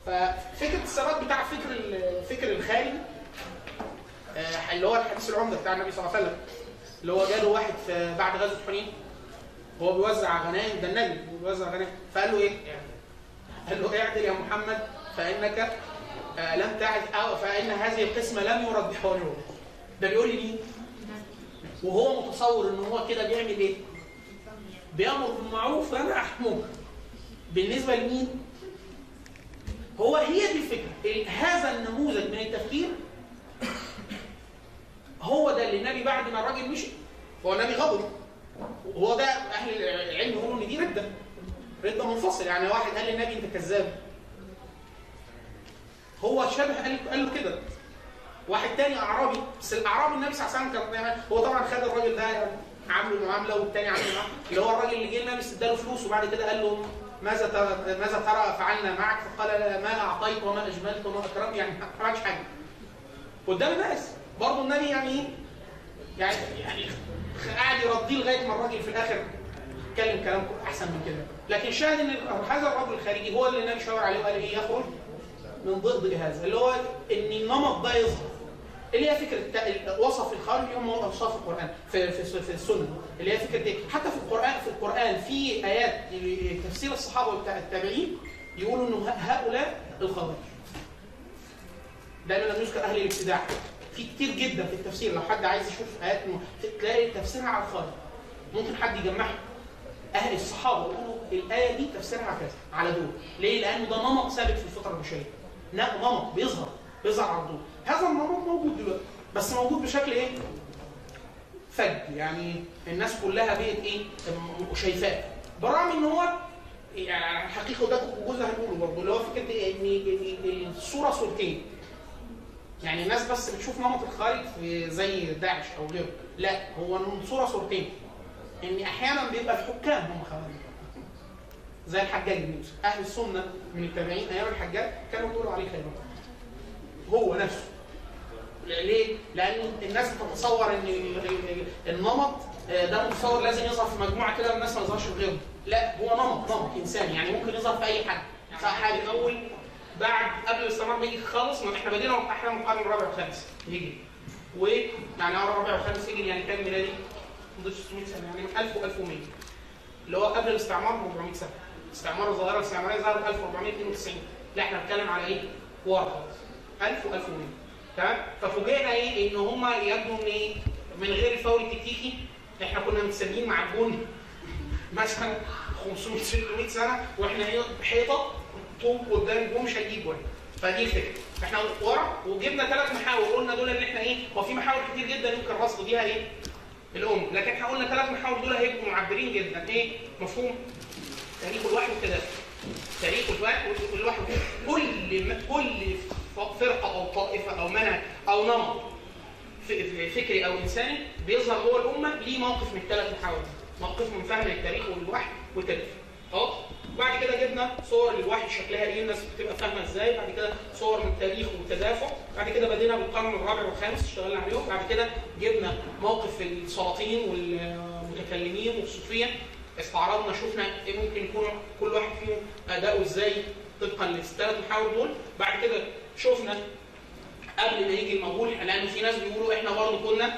ففكره الثبات بتاع فكر الفكر الخارجي آه، اللي هو الحديث العمده بتاع النبي صلى الله عليه وسلم اللي هو جاله واحد في بعد غزوه حنين هو بيوزع غنائم ده النبي بيوزع غنائم فقال له ايه؟ قال له اعدل يا محمد فانك آه، لم تعد او فان هذه القسمه لم يرد بحوله ده بيقول لي مين؟ وهو متصور ان هو كده بيعمل ايه؟ بيامر بالمعروف وينهى عن المنكر بالنسبه لمين؟ هو هي دي الفكره ال- هذا النموذج من التفكير هو ده اللي النبي بعد ما الراجل مشي هو النبي غضب وهو ده اهل العلم يقولوا ان دي رده رده منفصل يعني واحد قال للنبي انت كذاب هو شبه قال قال له كده واحد تاني اعرابي بس الاعرابي النبي صلى الله عليه وسلم كان يعني هو طبعا خد الراجل ده يعني عامله معامله والتاني عامله معامله اللي هو الراجل اللي جه النبي اداله فلوس وبعد كده قال له ماذا ترى ماذا ترى فعلنا معك فقال لا ما اعطيت وما اجملت وما اكرمت يعني ما عملش حاجه قدام الناس برضه النبي يعني ايه يعني يعني قاعد يرضيه لغايه ما الراجل في الاخر اتكلم كلام احسن من كده لكن شاهد ان هذا الرجل الخارجي هو اللي النبي شاور عليه وقال ايه يخرج من ضد هذا اللي هو ان النمط ده يظهر اللي هي فكره الت- وصف الخارج هم اوصاف القران في في في السنه اللي هي فكره ايه حتى في القران في القران في ايات تفسير الصحابه والتع- التابعين يقولوا انه ه- هؤلاء الخوارج دايما لما يذكر اهل الابتداع في كتير جدا في التفسير لو حد عايز يشوف ايات م- تلاقي تفسيرها على الخارج ممكن حد يجمعها اهل الصحابه يقولوا الايه دي تفسيرها كذا على دول ليه لانه ده نمط ثابت في الفطره البشريه ن- نمط بيظهر بيظهر على الدول هذا النمط موجود دلوقتي بس موجود بشكل ايه فج يعني الناس كلها بقت ايه م- شايفاه بالرغم ان هو يعني الحقيقه وده جزء هنقوله برضه اللي هو فكره إيه؟ ان إن الصوره صورتين يعني الناس بس بتشوف نمط الخارج في زي داعش او غيره لا هو صوره صورتين ان احيانا بيبقى الحكام هم خوارج زي الحجاج بن يوسف اهل السنه من التابعين ايام الحجاج كانوا بيقولوا عليه خيرات هو نفسه ليه؟ لان الناس بتتصور ان ال- ال- النمط آه، ده متصور لازم يظهر في مجموعه كده والناس ما يظهرش في غيره لا هو نمط نمط انساني يعني ممكن يظهر في اي حد سواء حاجه اول بعد قبل الاستعمار ما يجي خالص ما احنا بدينا احنا من القرن الرابع والخامس يجي ويعني اه الرابع والخامس يجي يعني كام ميلادي؟ مضيش 600 سنه يعني من 1000 و1100 اللي هو قبل الاستعمار ب 400 سنه استعمار الظاهره الاستعماريه ظهرت 1492 لا احنا بنتكلم على ايه؟ ورا خالص 1000 و1100 تمام ففوجئنا ايه ان هم يبدو ان ايه من غير الفور التكتيكي احنا كنا متسابين مع الجون مثلا 500 600 سنه واحنا ايه حيطه طوب قدام الجون مش هيجيب جون فدي الفكره احنا ورا وجبنا ثلاث محاور قلنا دول ان احنا ايه هو في محاور كتير جدا يمكن رصد بيها ايه الام لكن احنا قلنا ثلاث محاور دول هيبقوا معبرين جدا ايه مفهوم تاريخ الوحي والتدافع تاريخ الوحي والوحي كل م- كل فرقه او طائفه او منهج او نمط ف- فكري او انساني بيظهر جوه الامه ليه موقف من الثلاث محاور دي. موقف من فهم التاريخ والوحي والتدافع اه بعد كده جبنا صور الوحي شكلها ايه الناس بتبقى فاهمه ازاي بعد كده صور من التاريخ والتدافع بعد كده بدينا بالقرن الرابع والخامس اشتغلنا عليهم بعد كده جبنا موقف السلاطين والمتكلمين والصوفيه استعرضنا شفنا ايه ممكن يكون كل واحد فيهم اداؤه ازاي طبقا للثلاث محاور دول بعد كده شفنا قبل ما يجي المغول لان في ناس بيقولوا احنا برضه كنا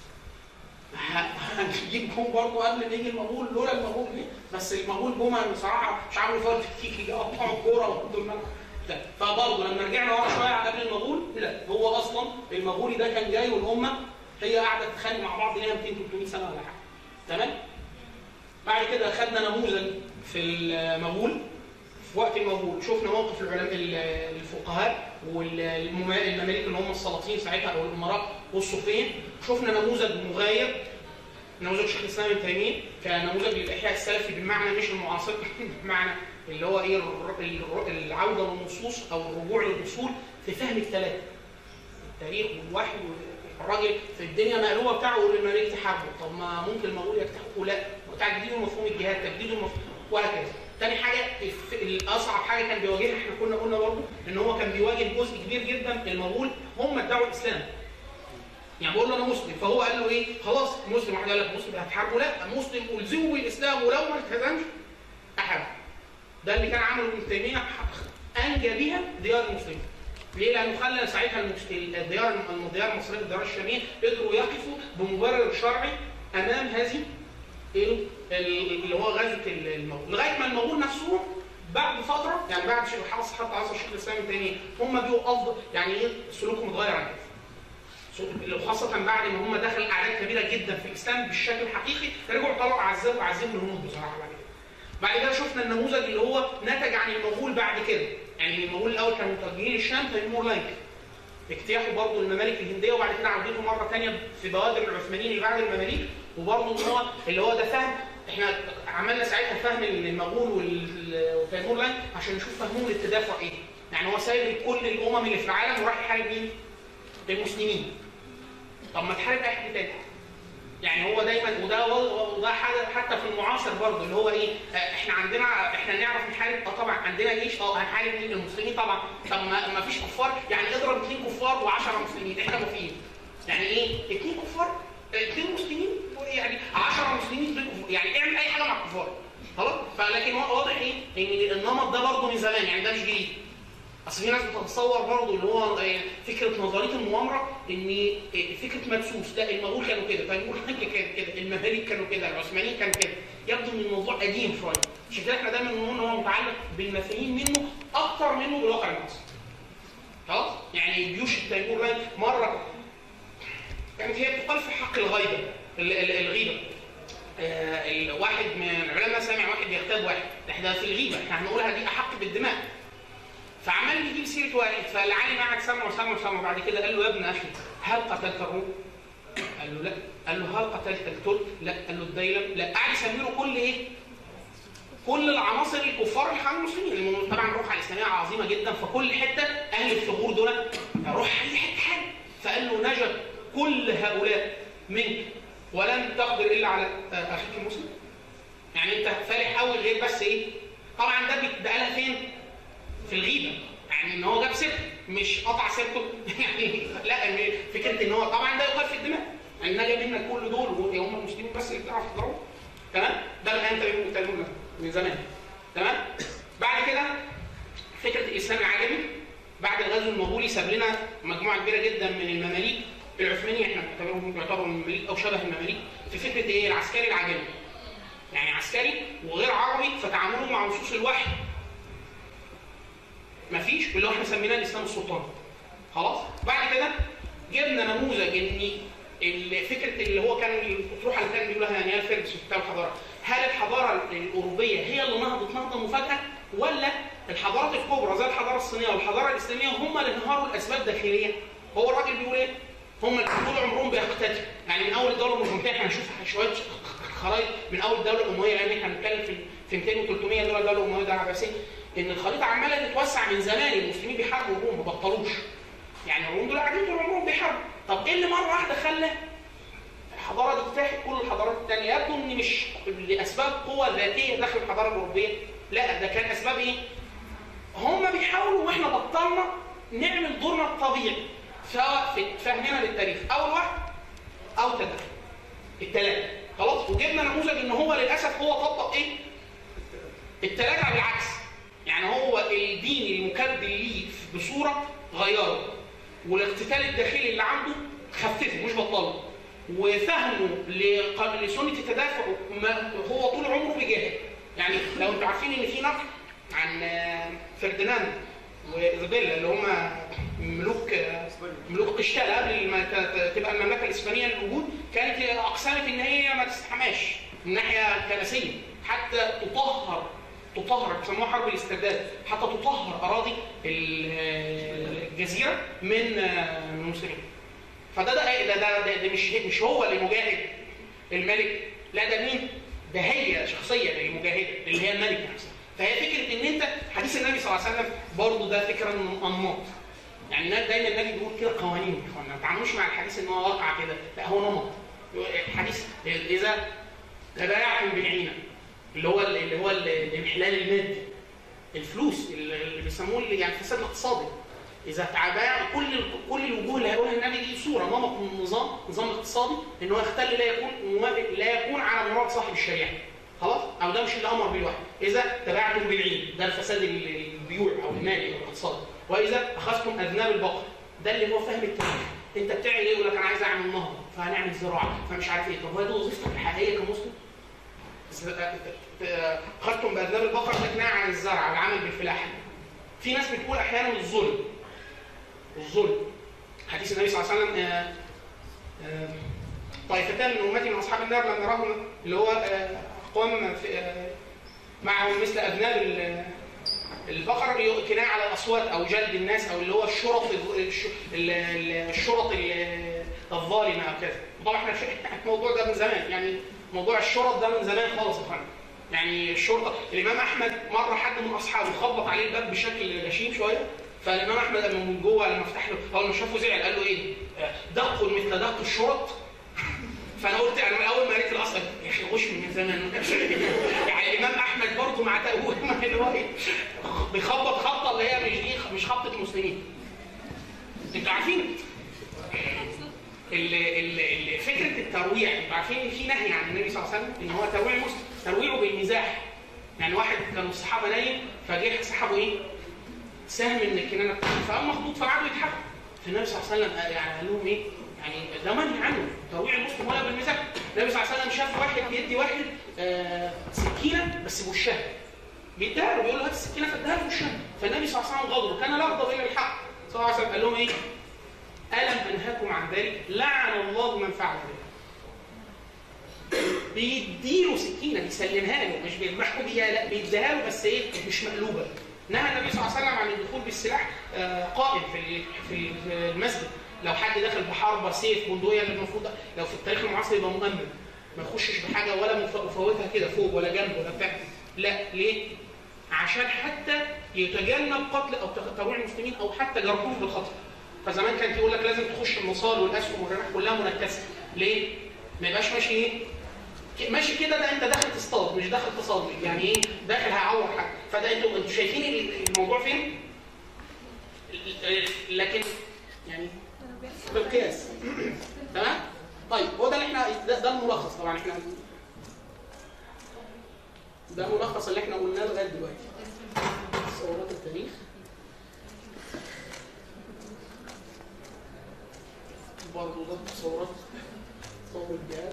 ه- هنجيب جون برضه قبل ما يجي المغول لولا المغول ليه؟ بس المغول جم بصراحه مش عملوا فرق تكتيكي قطعوا الكوره وحطوا الملعب لا فبرضه لما رجعنا ورا شويه قبل المغول لا هو اصلا المغولي ده كان جاي والامه هي قاعده تتخانق مع بعض ليها 200 300 سنه ولا حاجه تمام بعد كده خدنا نموذج في المغول في وقت المغول شفنا موقف العلماء الفقهاء والمماليك اللي هم السلاطين ساعتها او الامراء والصوفيه شفنا نموذج مغاير نموذج شيخ الاسلام ابن تيميه كنموذج للاحياء السلفي بالمعنى مش المعاصر بالمعنى اللي هو ايه الر- الر- العوده للنصوص او الرجوع للاصول في فهم الثلاثه التاريخ والوحي الراجل في الدنيا مقلوبه بتاعه يقول المماليك تحاربوا طب ما ممكن المغول يجتحقوا لا تجديد مفهوم الجهاد تجديد المفهوم وهكذا تاني حاجه الف- الاصعب حاجه كان بيواجهها احنا كنا قلنا برضه ان هو كان بيواجه جزء كبير جدا المغول هم ادعوا الاسلام يعني بقول له انا مسلم فهو قال له ايه خلاص مسلم واحد قال لك مسلم هتحاربه لا مسلم الزموا بالاسلام ولو ما التزمش احارب ده اللي كان عمله ابن تيميه انجى بها ديار المسلمين ليه؟ لانه خلى ساعتها الديار الديار المصريه الديار الشاميه قدروا يقفوا بمبرر شرعي امام هذه اللي هو غزوه المغول لغايه ما المغول نفسهم بعد فتره يعني بعد حصل حتى عصر الشيخ الاسلام الثاني هم بيقوا افضل يعني ايه سلوكهم اتغير عن كده وخاصة بعد ما هم دخلوا أعداد كبيرة جدا في الإسلام بالشكل الحقيقي رجعوا طلعوا عذبوا عذبوا الهنود بصراحة بعد كده. بعد كده شفنا النموذج اللي هو نتج عن المغول بعد كده يعني المغول الأول كانوا متوجهين للشام تيمور لايك اجتياحوا برضه الممالك الهنديه وبعد كده عودته مره ثانيه في بوادر العثمانيين اللي بعد المماليك وبرضه ان هو اللي هو ده فهم احنا عملنا ساعتها فهم المغول وتيمور لاين عشان نشوف فهمهم للتدافع ايه يعني هو سايب كل الامم اللي في العالم وراح يحارب مين؟ المسلمين طب ما تحارب اي حد تاني يعني هو دايما وده وده حاجه حتى في المعاصر برضه اللي هو ايه احنا عندنا احنا نعرف نحارب اه طبعا عندنا جيش اه هنحارب مين المسلمين طبعا طب ما, ما فيش كفار يعني اضرب اثنين كفار و10 مسلمين احنا موافقين يعني ايه اثنين كفار اثنين مسلمين يعني 10 مسلمين يعني اعمل اي حاجه مع الكفار خلاص فلكن واضح ايه ان النمط ده برضه من زمان يعني ده مش جديد اصل في ناس بتتصور برضه اللي هو فكره نظريه المؤامره ان فكره مدسوس لا المغول كانوا كده فالمغول كانوا كده المماليك كانوا كده العثمانيين كانوا كده يبدو ان الموضوع قديم شويه عشان كده احنا دايما بنقول ان هو متعلق بالمفاهيم منه اكتر منه بالواقع المصري خلاص يعني جيوش التيمور مره كانت هي بتقال في حق الغيبه الغيبه آه واحد من العلماء سامع واحد يغتاب واحد احنا في الغيبه احنا هنقولها دي احق بالدماء فعمال يجيب سيره واحد فالعالم قعد سمع وسمع وسمع بعد كده قال له يا ابن اخي هل قتلت الروم؟ قال له لا قال له هل قتلت الترك؟ لا قال له الديلم لا قعد يسمي له كل ايه؟ كل العناصر الكفار اللي حوالين المسلمين طبعا الروح الاسلاميه عظيمه جدا فكل حته اهل الثغور دول روح اي حته حاجه فقال له نجت كل هؤلاء منك ولن تقدر الا على اخيك المسلم يعني انت فالح قوي غير بس ايه طبعا ده بقالها فين في الغيبه يعني ان هو جاب سيرته مش قطع سيرته يعني لا فكره ان هو طبعا ده يقال في الدماء يعني نجا منا كل دول هم المسلمين بس اللي بتعرف تضربه تمام ده الان تقريبا من زمان تمام بعد كده فكره الاسلام العجمي بعد الغزو المغولي ساب لنا مجموعه كبيره جدا من المماليك العثماني احنا بنعتبرهم يعتبروا المماليك او شبه المماليك في فكره ايه العسكري العجمي يعني عسكري وغير عربي فتعامله مع نصوص الوحي مفيش اللي هو احنا سميناه الاسلام السلطاني خلاص بعد كده جبنا نموذج ان فكره اللي هو كان الاطروحه اللي كان بيقولها دانيال فيرجس في كتاب الحضاره هل الحضاره الاوروبيه هي اللي نهضت نهضه مفاجاه ولا الحضارات الكبرى زي الحضاره الصينيه والحضاره الاسلاميه هم اللي انهاروا لاسباب داخليه هو الراجل بيقول ايه؟ هم اللي طول عمرهم بيقتتلوا يعني من اول الدوله الامويه احنا هنشوف شويه خرائط من اول الدوله الامويه لان احنا بنتكلم في في 200 و 300 دول الدوله الامويه ده العباسيه ان الخريطه عماله تتوسع من زمان المسلمين بيحاربوا الروم ما بطلوش يعني الروم دول قاعدين طول عمرهم بيحاربوا طب ايه اللي مره واحده خلى الحضاره دي تفتح كل الحضارات الثانيه يبدو ان مش لاسباب قوه ذاتيه داخل الحضاره الاوروبيه لا ده كان اسباب ايه؟ هم بيحاولوا واحنا بطلنا نعمل دورنا الطبيعي سواء في فهمنا للتاريخ اول واحد او تدخل الثلاثه خلاص وجبنا نموذج ان هو للاسف هو طبق ايه؟ الثلاثه بالعكس يعني هو الدين المكبل ليه بصوره غيره والاقتتال الداخلي اللي عنده خففه مش بطله وفهمه لسنه التدافع هو طول عمره بيجاهد يعني لو انتم عارفين ان في نقل عن فرديناند وايزابيلا اللي هم ملوك ملوك قشتالة قبل ما تبقى المملكه الاسبانيه للوجود كانت اقسمت ان هي ما تستحماش من ناحيه كنسيه حتى تطهر تطهر بيسموها حرب الاسترداد حتى تطهر اراضي الجزيره من المسلمين فده ده ده, ده, ده, ده مش مش هو اللي مجاهد الملك لا ده مين؟ ده هي شخصيه المجاهده اللي هي الملكه نفسها فهي فكره ان انت حديث النبي صلى الله عليه وسلم برضه ده فكره انماط يعني دايما النبي بيقول كده قوانين ما تعاملوش مع الحديث ان هو واقع كده لا هو نمط الحديث اذا تبايعتم بالعينه اللي هو اللي هو الانحلال المادي الفلوس اللي بيسموه يعني الفساد الاقتصادي اذا تعبايع كل كل الوجوه اللي هيقولها النبي دي صوره نمط من النظام نظام اقتصادي ان هو يختل لا يكون موافق لا يكون على مراد صاحب الشريعه خلاص او ده مش اللي امر بالوحي اذا تباعتم بالعين ده الفساد البيوع او المالي او الاقتصادي واذا اخذتم اذناب البقر ده اللي هو فهم التاريخ انت بتعمل ايه يقول لك انا عايز اعمل نهضه فهنعمل زراعه فمش عارف ايه طب هو دي وظيفتك الحقيقيه كمسلم اخذتم باذناب البقر ده كنايه عن الزرع العمل بالفلاحه في ناس بتقول احيانا الظلم الظلم حديث النبي صلى الله عليه وسلم آه، آه، طائفتان من امتي من اصحاب النار لم نراهم اللي هو آه، اقوام في- آه، معهم مثل اذناب ال- البقر كنايه على الاصوات او جلد الناس او اللي هو الشرط الش- ال- ال- الشرط ال- الظالمه او كذا طبعا احنا شا- الموضوع ده من زمان يعني موضوع الشرط ده من زمان خالص يا فندم يعني الشرطه الامام احمد مره حد من اصحابه خبط عليه الباب بشكل غشيم شويه فالامام احمد لما من جوه لما فتح له اول ما شافه زعل قال له ايه؟ دق مثل دق الشرط فانا قلت انا من اول ما قريت الاصل يا اخي غش من زمان يعني الامام احمد برضه مع تأويل اللي هو ايه بيخبط خبطه اللي هي مش دي مش خبطه مسلمين انتوا عارفين ال ال ال فكره الترويع انتوا عارفين ان في نهي عن النبي صلى الله عليه وسلم ان هو ترويع المسلم ترويعه بالمزاح يعني واحد كانوا الصحابه نايم فجه سحبوا ايه؟ سهم من الكنانه بتاعته فقام مخطوط فقعدوا يضحكوا فالنبي صلى الله عليه وسلم قال- يعني قال لهم ايه؟ يعني ده منهي عنه ترويع المسلم ولا بالمزاح النبي صلى الله عليه وسلم شاف واحد بيدي واحد آه سكينه بس بوشها بيديها له بيقول له هات السكينه فاديها له بوشها فالنبي صلى الله عليه وسلم غضب كان لا يغضب الا الحق صلى الله عليه وسلم قال لهم ايه؟ ألم أنهاكم عن ذلك؟ لعن الله من فعل ذلك. بيديله سكينه بيسلمها له مش بيذبحه بيها لا بيديها له بس ايه مش مقلوبه. نهى النبي صلى الله عليه وسلم عن الدخول بالسلاح آه، قائم في ال- في المسجد لو حد دخل بحربه سيف بندقيه اللي المفروض لو في التاريخ المعاصر يبقى مؤمن ما يخشش بحاجه ولا مف- مفوتها كده فوق ولا جنب ولا بتاع لا ليه؟ عشان حتى يتجنب قتل او ترويع المسلمين او حتى جرحهم بالخطر. فزمان كانت يقول لك لازم تخش المصال والاسهم والرماح كلها منكسه. ليه؟ ما يبقاش ماشي ايه؟ ك- ماشي كده ده انت داخل تصطاد مش داخل تصلي يعني ايه؟ داخل هيعور حد فده انتوا انتوا شايفين ال- الموضوع فين؟ ال- ال- لكن يعني بالقياس تمام؟ طيب هو ده اللي احنا ده, ده الملخص طبعا احنا ده ملخص اللي احنا قلناه لغايه دلوقتي ثورات التاريخ برضه ضد ثورات ثورة الجهاد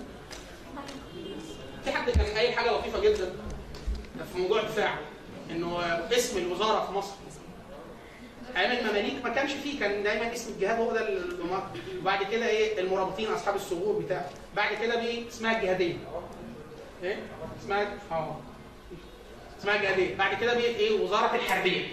في حد كان قايل حاجه لطيفه جدا في موضوع الدفاع انه اسم الوزاره في مصر ايام المماليك ما كانش فيه كان دايما اسم الجهاد هو ده الامر وبعد كده ايه المرابطين اصحاب الثغور بتاع بعد كده بيه اسمها الجهاديه ايه اسمها اه اسمها الجهاديه بعد كده بيه ايه وزاره الحربيه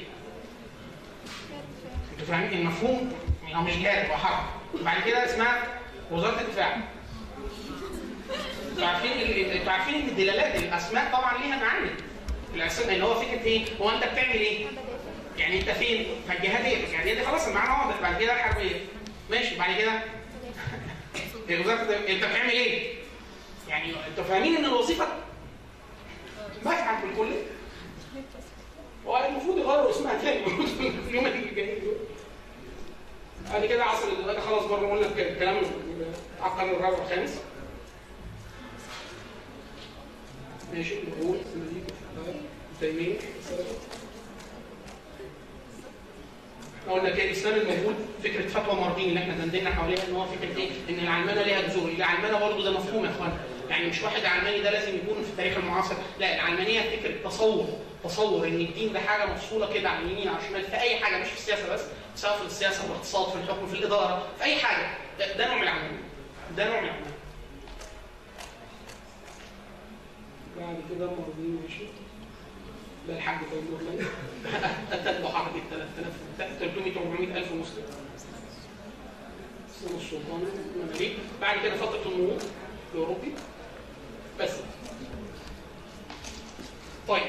انتوا فاهمين المفهوم هو مش جهاد هو حرب بعد كده اسمها وزاره الدفاع انتوا عارفين ال- انتوا عارفين ان الدلالات الاسماء طبعا ليها معاني الاسماء اللي هو فكره ايه هو انت بتعمل ايه يعني انت فين فالجهاديه الجهاديه دي خلاص المعنى واضح بعد كده الحربيه ماشي بعد كده وزاره الد- انت بتعمل ايه يعني انتوا فاهمين ان الوظيفه مفعل بالكل هو المفروض يغيروا اسمها تاني في اليومين اللي جايين دول بعد كده عصر ال- خلاص بره قلنا الكلام العقل الرابع والخامس ماشي نقول تيمية احنا قلنا كده الاسلام الموجود فكره فتوى ماردين اللي احنا دندنا حواليها ان هو فكره ايه؟ ان العلمانه ليها جذور، العلمانه برضه ده مفهوم يا اخوانا، يعني مش واحد علماني ده لازم يكون في التاريخ المعاصر، لا العلمانيه فكره تصور، تصور ان الدين ده حاجه مفصوله كده عن اليمين على الشمال في اي حاجه مش في السياسه بس، سواء في السياسه في الاقتصاد في الحكم في الاداره، في اي حاجه، ده, ده نوع من العلمانيه. ده نوع من العلمانيه. بعد كده ماردين ماشي. ده الحاج طيب الله تتبع حركة 3000 300 400 ألف مسلم اسمه السلطان المماليك بعد كده فترة النمو الأوروبي بس طيب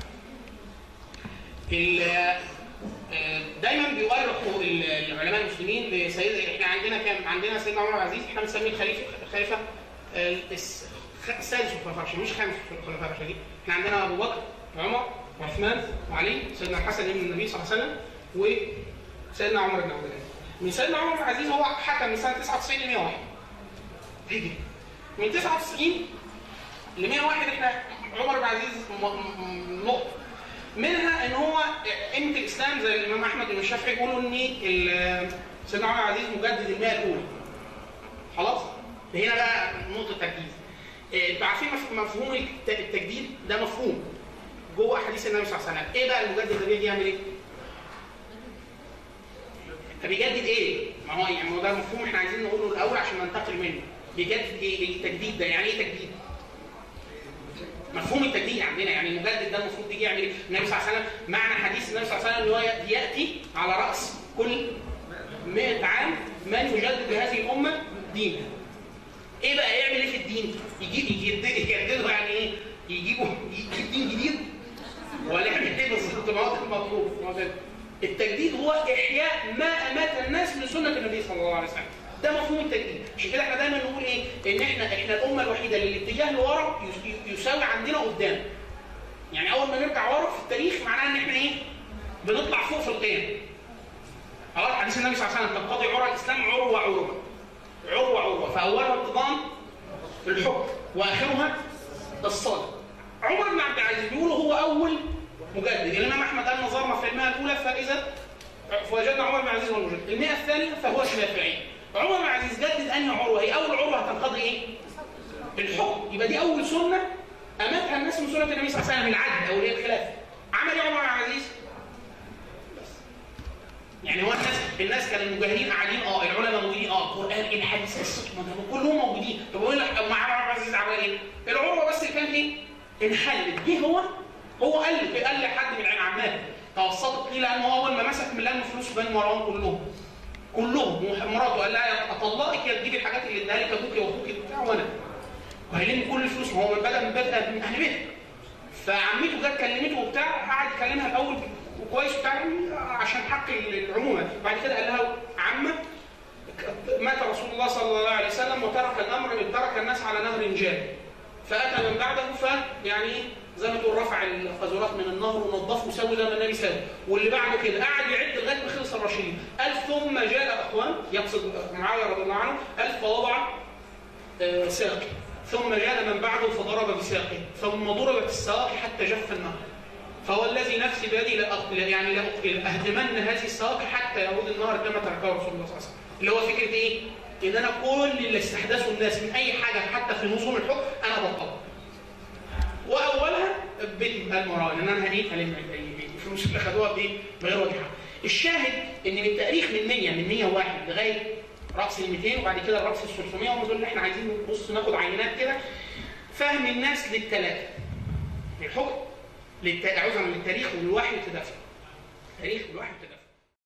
ال- آه، دايما بيؤرخوا ال- العلماء المسلمين لسيد احنا عندنا كام عندنا سيدنا عمر العزيز احنا بنسميه الخليفه الخليفه آه، الس- خ- السادس في الخلفاء الراشدين مش خامس في الخلفاء الراشدين احنا عندنا ابو بكر وعمر وعثمان وعلي سيدنا الحسن ابن النبي صلى الله عليه وسلم وسيدنا عمر بن عبد العزيز من سيدنا عمر بن العزيز هو حكم من سنه 99 ل 101 هجري من 99 ل 101 احنا عمر بن العزيز م- م- نقطه منها ان هو قيمه الاسلام زي الامام احمد بن الشافعي يقولوا ان ال- سيدنا عمر العزيز مجدد المئه الاولى خلاص هنا بقى نقطه تركيز إيه، انتوا عارفين مف- مفهوم الت- التجديد ده مفهوم جوه احاديث النبي صلى الله عليه وسلم ايه بقى المجدد ده بيجي يعمل ايه طب بيجدد ايه ما هو يعني ما هو ده مفهوم احنا عايزين نقوله الاول عشان ننتقل منه بيجدد ايه التجديد ده يعني ايه تجديد مفهوم التجديد عندنا يعني المجدد ده المفروض يجي يعمل ايه؟ النبي صلى الله عليه وسلم معنى حديث النبي صلى الله عليه وسلم ان هو ياتي على راس كل 100 عام من يجدد هذه الامه دينها. ايه بقى يعمل ايه في الدين؟ يجيب يجدد يجدده يعني ايه؟ يجيبه يجيب دين جديد ولا يعمل ايه بالظبط؟ ما هو ده المطلوب ما هو ده. التجديد هو احياء ما امات الناس من سنه النبي صلى الله عليه وسلم. ده مفهوم التجديد عشان كده احنا دايما نقول ايه ان احنا احنا الامه الوحيده اللي الاتجاه لورا يس- يساوي عندنا قدام يعني اول ما نرجع ورا في التاريخ معناها ان احنا ايه بنطلع فوق في القيم خلاص حديث النبي صلى الله عليه وسلم تنقضي عرى الاسلام عروه عروه عروه عروه فاولها انتظام الحكم واخرها الصلاه عمر بن عبد العزيز بيقول هو اول مجدد الامام احمد قال نظرنا في المئه الاولى فاذا فوجدنا عمر بن عزيز هو المجدد المئه الثانيه فهو الشافعي عمر بن عزيز جدد انهي عروه هي اول عروه هتنقضي ايه الحكم يبقى دي اول سنه امتها الناس من سنه النبي صلى الله عليه وسلم العدل او اللي هي الخلافه عمل ايه عمر بن عزيز يعني هو الناس الناس كانوا المجاهدين قاعدين اه العلماء موجودين اه القران الحديث الصدق ما ده كلهم موجودين طب اقول لك مع عمر بن عزيز عمل ايه؟ العروه بس اللي كانت ايه؟ انحلت جه هو هو قال قال لحد من عماته توسطت ليه لانه اول ما مسك من لم فلوس بني مروان كلهم كلهم مراته قال لها اطلقك يا تجيبي الحاجات اللي اداها لك ابوك واخوك بتاع وانا وهيلم كل الفلوس ما هو من بدا من بدا من اهل بيته فعمته جت كلمته وبتاع قعد يكلمها الاول وكويس وبتاع عشان حق العمومه بعد كده قال لها عمه مات رسول الله صلى الله عليه وسلم وترك الامر ترك الناس على نهر جاري فاتى من بعده فيعني زي ما تقول رفع القاذورات من النهر ونظفه وسوي زي ما النبي سوى واللي بعده كده قعد يعد لغايه ما خلص الراشدين قال ثم جاء اخوان يقصد معاويه رضي الله عنه قال فوضع آه، ساقي ثم جاء من بعده فضرب بساقه ثم ضربت السواق حتى جف النهر فهو الذي نفسي بيدي لأق... يعني لأهدمن هذه السواق حتى يعود النهر كما تركه رسول الله صلى الله عليه وسلم اللي هو فكره ايه؟ ان انا كل اللي استحدثه الناس من اي حاجه حتى في نظام الحكم انا بطبق واولها بيت المراه ان انا ايه هلم الفلوس اللي خدوها بايه؟ بغير وجه حق. الشاهد ان من التاريخ من 100 من 101 لغايه راس ال 200 وبعد كده الراس ال 300 هم دول اللي احنا عايزين نبص ناخد عينات كده فهم الناس للثلاثه الحكم للت... عذرا للتاريخ والوحي والتدافع التاريخ والوحي والتدافع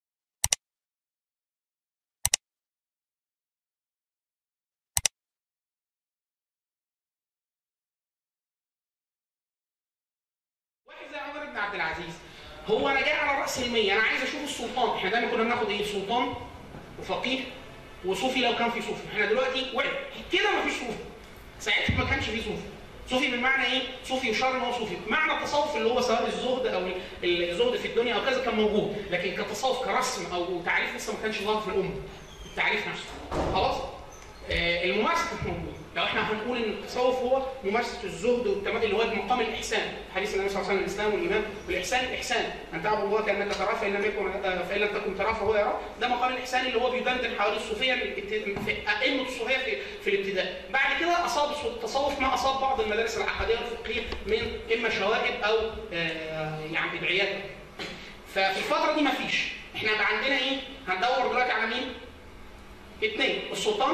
واحد زي عمر بن عبد العزيز هو انا جاي على راس المية انا عايز اشوف السلطان احنا دايما كنا بناخد ايه سلطان وفقيه وصوفي لو كان في صوفي احنا دلوقتي وقع كده ما فيش صوفي ساعتها ما كانش في صوفي صوفي بمعنى ايه؟ صوفي يشار ان هو صوفي، معنى التصوف اللي هو سواء الزهد او الزهد في الدنيا او كذا كان موجود، لكن كتصوف كرسم او تعريف لسه ما كانش ظاهر في الامه. التعريف نفسه. خلاص؟ آه الممارسه كانت موجوده، لو احنا هنقول ان التصوف هو ممارسه الزهد والتمام اللي هو مقام الاحسان، حديث النبي صلى الله عليه وسلم الاسلام والايمان والاحسان الاحسان، ان تعبد الله كانك تراه فان لم يكن فان لم تكن تراه فهو يراه، ده مقام الاحسان اللي هو بيدندن حوالين الصوفيه في ائمه الصوفيه في, في الابتداء، بعد كده اصاب التصوف ما اصاب بعض المدارس العقديه والفقهيه من اما شوائب او آه يعني بدعيات. ففي الفتره دي ما فيش، احنا بقى عندنا ايه؟ هندور دلوقتي على مين؟ اثنين السلطان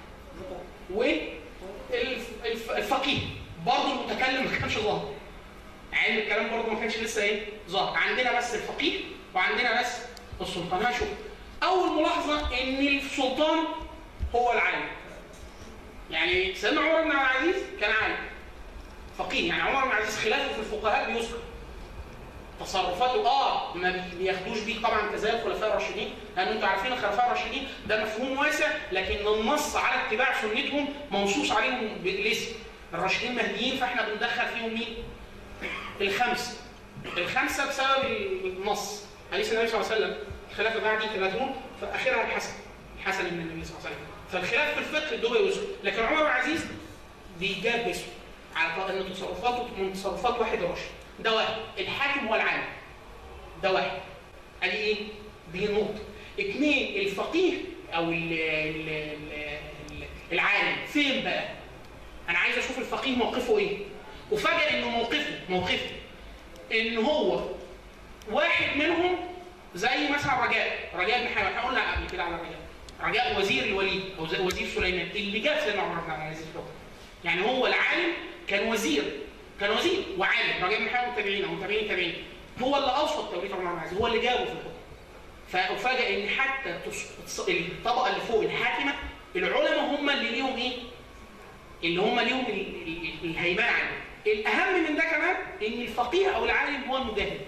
والفقيه برضه المتكلم ما كانش ظاهر علم الكلام برضه ما كانش لسه ايه ظاهر عندنا بس الفقيه وعندنا بس السلطان هشوف اول ملاحظه ان السلطان هو العالم يعني سيدنا عمر بن عبد العزيز كان عالم فقيه يعني عمر بن عبد العزيز خلافه في الفقهاء بيذكر تصرفاته اه ما بياخدوش بيه طبعا كزي الخلفاء الراشدين لان انتوا عارفين الخلفاء الراشدين ده مفهوم واسع لكن النص على اتباع سنتهم منصوص عليهم بالاسم الراشدين مهديين فاحنا بندخل فيهم مين؟ الخمسه الخمسه بسبب النص حديث النبي صلى الله عليه وسلم الخلافه بعدي 30 فاخرها الحسن الحسن من النبي صلى الله عليه وسلم فالخلاف في الفقه الدوبي يذكر لكن عمر بن عزيز بيجاب اسمه على ان تصرفاته من تصرفات واحد راشد ده واحد الحاكم هو العالم ده واحد ادي ايه؟ دي نقطة اثنين الفقيه او ال ال ال العالم فين بقى؟ انا عايز اشوف الفقيه موقفه ايه؟ وفجأة انه موقفه موقفه ان هو واحد منهم زي مثلا رجاء رجاء بن حيوان احنا قلنا قبل كده على رجاء رجاء وزير الوليد او زي- وزير سليمان اللي جاب سيدنا عمر بن عبد العزيز الحكم يعني هو العالم كان وزير كان وزير وعالم رجاء بن حيوان متابعين او متابعين تابعين هو اللي اوصى توليد عمر بن عبد العزيز هو اللي جابه في الحكم فأفاجئ ان حتى تص- تص- الطبقه اللي فوق الحاكمه العلماء هم اللي ليهم ايه؟ اللي هم ليهم ال- ال- الهيمنه عنه. الاهم من ده كمان ان الفقيه او العالم هو المجاهد.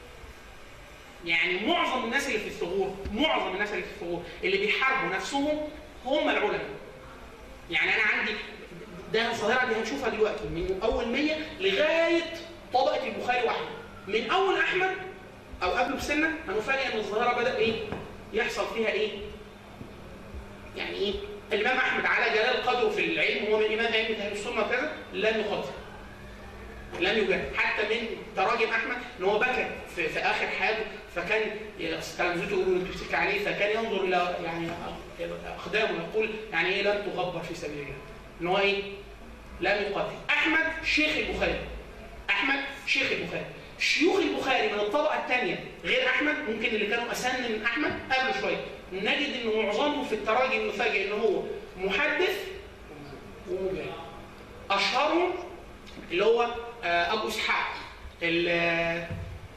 يعني معظم الناس اللي في الثغور معظم الناس اللي في الثغور اللي بيحاربوا نفسهم هم العلماء. يعني انا عندي ده الظاهره دي هنشوفها دلوقتي من اول 100 لغايه طبقه البخاري واحمد. من اول احمد او قبله بسنه هنفاجئ ان الظاهره بدا ايه؟ يحصل فيها ايه؟ يعني ايه؟ الامام احمد على جلال قدره في العلم هو من امام ائمه اهل السنه وكذا لم يخاطب. لم يجاهد حتى من تراجم احمد ان هو بكى في, في اخر حياته فكان تلامذته يقولوا انتوا بتبكي عليه فكان ينظر الى يعني اقدامه يقول يعني ايه لن تغبر في سبيل الله ان هو ايه؟ لم يقاتل. احمد شيخ البخاري. احمد شيخ البخاري. شيوخ البخاري من الطبقه الثانيه غير احمد ممكن اللي كانوا اسن من احمد قبل شويه نجد ان معظمهم في التراجم نفاجئ ان هو محدث ومجاهد. اشهرهم اللي هو آه، ابو اسحاق ال- آه،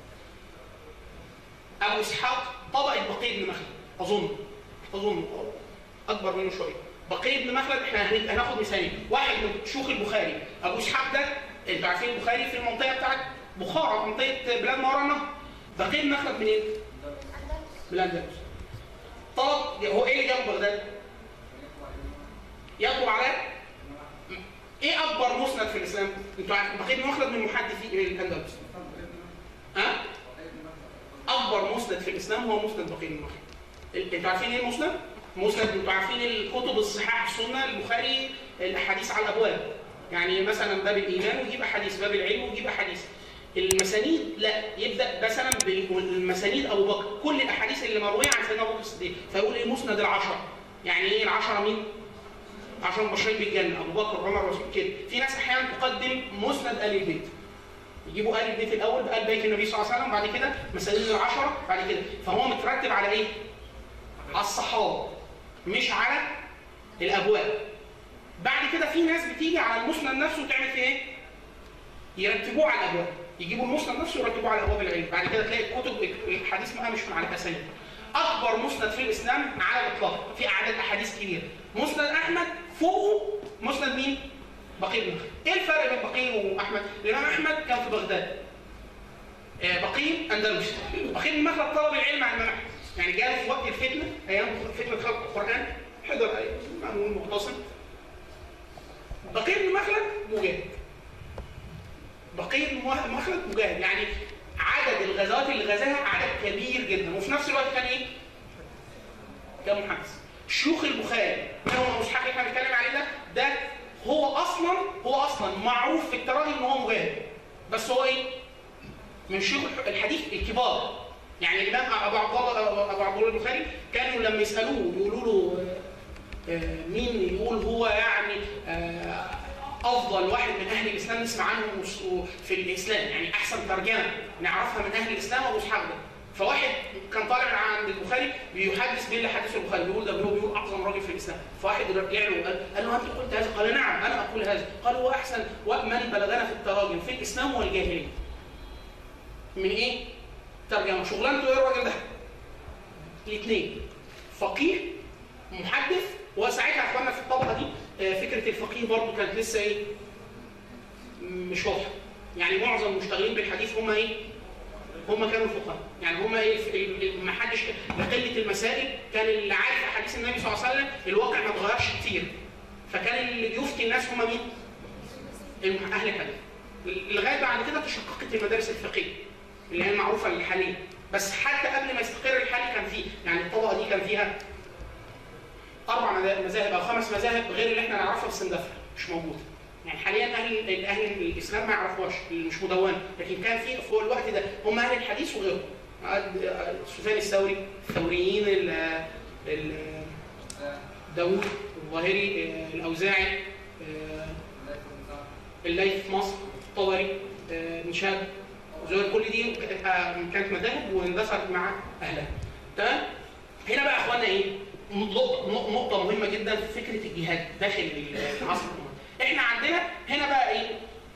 ابو اسحاق طبقه بقي بن مخلد اظن اظن اكبر منه شويه بقي بن مخلد احنا هن- هناخد مثالين واحد من شيوخ البخاري ابو اسحاق ده انتوا عارفين البخاري في المنطقه بتاعت بخارى منطقه بلاد ما وراء النهر بقي بن مخلد منين؟ من الاندلس طلب هو ايه اللي جابه بغداد؟ يطلب على ايه اكبر مسند في الاسلام؟ انتوا عارفين بقي بن مخلد من محدثي الاندلس ها؟ اكبر مسند في الاسلام هو مسند بقي بن مخلد ال- انتوا عارفين ايه المسند؟ مسند انتوا عارفين الكتب الصحاح السنه البخاري الاحاديث على الابواب يعني مثلا باب الايمان ويجيب احاديث باب العلم ويجيب احاديث المسانيد لا يبدا مثلا بالمسانيد ابو بكر كل الاحاديث اللي مرويه عن سيدنا ابو بكر الصديق فيقول ايه مسند العشره يعني ايه العشره مين؟ عشان مبشرين بالجنه ابو بكر وعمر وعثمان كده في ناس احيانا تقدم مسند ال البيت يجيبوا ال البيت الاول بقى بيت النبي صلى الله عليه وسلم بعد كده مسانيد العشره بعد كده فهو مترتب على ايه؟ على الصحابه مش على الابواب بعد كده في ناس بتيجي على المسند نفسه وتعمل فيه ايه؟ يرتبوه على الابواب يجيبوا المسند نفسه ويرتبوه على ابواب العلم بعد كده تلاقي الكتب الحديث بقى مش على اسانيد اكبر مسند في الاسلام على الاطلاق في اعداد احاديث كبيره مسند احمد فوقه مسند مين؟ بقي بن مخلد. ايه الفرق بين بقي واحمد؟ الامام احمد كان في بغداد آه، بقي اندلس بقي بن مخلد طلب العلم عن الامام احمد يعني جاء في وقت الفتنه ايام فتنه خلق القران حضر اي مأمون مختصم بقي بن مخلد مجاهد بقي بن مخلد مجاهد يعني عدد الغزوات اللي غزاها عدد كبير جدا وفي نفس الوقت كان ايه؟ كان محدث شيوخ البخاري منهم ابو اسحاق اللي احنا بنتكلم عليه ده ده هو اصلا هو اصلا معروف في التراجم ان هو مجاهد بس هو ايه؟ من شيوخ الحديث الكبار يعني الامام ابو عبد الله ابو عبد الله البخاري كانوا لما يسالوه يقولوا له آه، آه، مين يقول هو يعني آه، افضل واحد من اهل الاسلام نسمع عنه وس- في الاسلام يعني احسن ترجمه نعرفها من اهل الاسلام ابو اسحاق ده فواحد كان طالع من عند البخاري بيحدث باللي حديث البخاري بيقول ده هو بيقول اعظم راجل في الاسلام فواحد رجع له وقال قال له انت قلت هذا قال نعم انا اقول هذا قال هو احسن من بلغنا في التراجم في الاسلام والجاهليه من ايه؟ ترجمه شغلانته ايه الراجل ده؟ الاثنين فقيه محدث وساعتها يا اخوانا في الطبقه دي آه، فكره الفقيه برضه كانت لسه ايه؟ مش واضحه يعني معظم المشتغلين بالحديث هم ايه؟ هم كانوا فقهاء يعني هم ايه ال- ال- ما حدش لقله المسائل كان اللي عارف احاديث النبي صلى الله عليه وسلم الواقع ما اتغيرش كتير فكان اللي بيفتي الناس هم مين؟ الم- اهل الحديث لغايه بعد كده تشققت المدارس الفقهيه اللي هي المعروفه للحاليه بس حتى قبل ما يستقر الحال كان فيه يعني الطبقه دي كان فيها اربع مذا- مذاهب او خمس مذاهب غير اللي احنا نعرفها في السندفه مش موجوده يعني حاليا اهل اهل الاسلام ما يعرفوهاش مش مدونه لكن كان في في الوقت ده هم اهل الحديث وغيرهم سفيان الثوري الثوريين ال ال داوود الظاهري الاوزاعي الليث في مصر الطبري نشاد زهير كل دي كانت مذاهب واندثرت مع اهلها تمام هنا بقى يا اخوانا ايه نقطه مهمه جدا في فكره الجهاد داخل العصر الاموي احنا عندنا هنا بقى ايه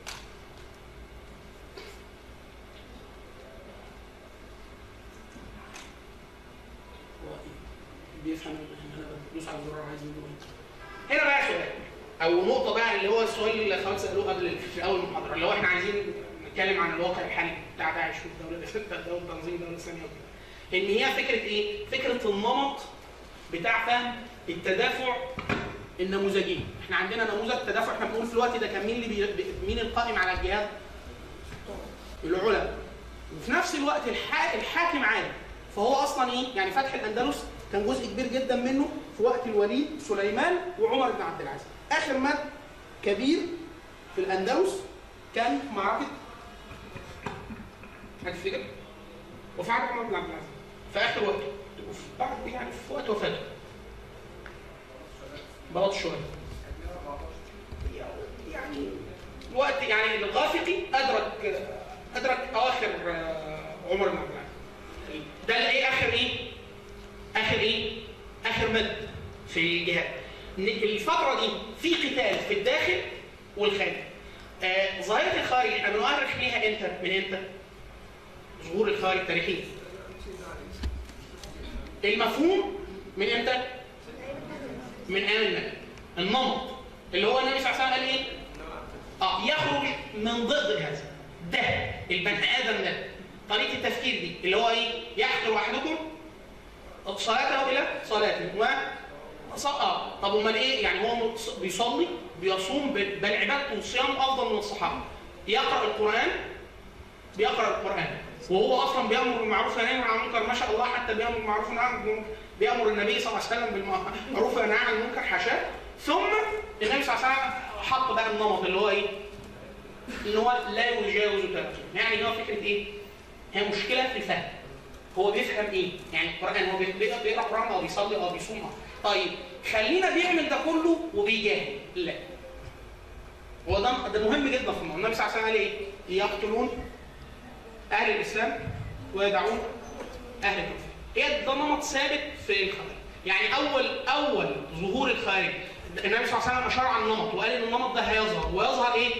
بيفهم ان انا بدوس على الزرار عايز يقول ايه هنا بقى سؤال او نقطه بقى اللي هو السؤال اللي اخوات سالوه قبل في اول المحاضره اللي هو احنا عايزين نتكلم عن الواقع الحالي بتاع داعش والدوله الدوله تنظيم الدوله الاسلاميه وكده ان هي فكره ايه؟ فكره النمط بتاع فهم التدافع النموذجي احنا عندنا نموذج تدافع احنا بنقول في الوقت ده كان مين اللي بي... مين القائم على الجهاد؟ العلماء وفي نفس الوقت الح... الحاكم عالم فهو اصلا ايه؟ يعني فتح الاندلس كان جزء كبير جدا منه في وقت الوليد سليمان وعمر بن عبد العزيز اخر مد كبير في الاندلس كان في معركه هتفتكر وفي عهد عمر بن عبد العزيز في اخر وقت بعد يعني في وقت وفاته بلاط شويه يعني الوقت يعني الغافقي ادرك ادرك اواخر عمر بن عبد العزيز ده اللي ايه اخر ايه؟ اخر ايه؟ اخر مد في الجهاد الفتره دي في قتال في الداخل والخارج آه ظاهره الخارج احنا بنؤرخ ليها امتى؟ من امتى؟ ظهور الخارج تاريخيا المفهوم من امتى؟ من ايام النبي النمط اللي هو النبي صلى الله عليه وسلم قال ايه؟ اه يخرج من ضد هذا ده البني ادم ده طريقه التفكير دي اللي هو ايه؟ يحقر احدكم صلاته الى صلاته و اه طب امال ايه؟ يعني هو بيصلي بيصوم بل عبادته والصيام افضل من الصحابه يقرا القران بيقرا القران وهو اصلا بيامر بالمعروف وينهى عن المنكر ما شاء الله حتى بيامر بالمعروف وينهى عن المنكر بيامر النبي صلى الله عليه وسلم بالمعروف وينهى عن المنكر حاشاه ثم النبي صلى الله عليه وسلم حط بقى النمط اللي هو ايه؟ ان هو لا يجاوز 30 يعني هو فكره ايه؟ هي مشكله في الفهم هو بيفهم ايه؟ يعني القران هو بيقرا قران او بيصلي او بيصوم طيب خلينا بيعمل ده كله وبيجاهد لا هو ده ده مهم جدا في الموضوع النبي صلى الله عليه وسلم قال ايه؟ يقتلون اهل الاسلام ويدعون اهل الكفر هي ده نمط ثابت في الخارج يعني اول اول ظهور الخارج النبي صلى الله عليه وسلم اشار على النمط وقال ان النمط ده هيظهر ويظهر ايه؟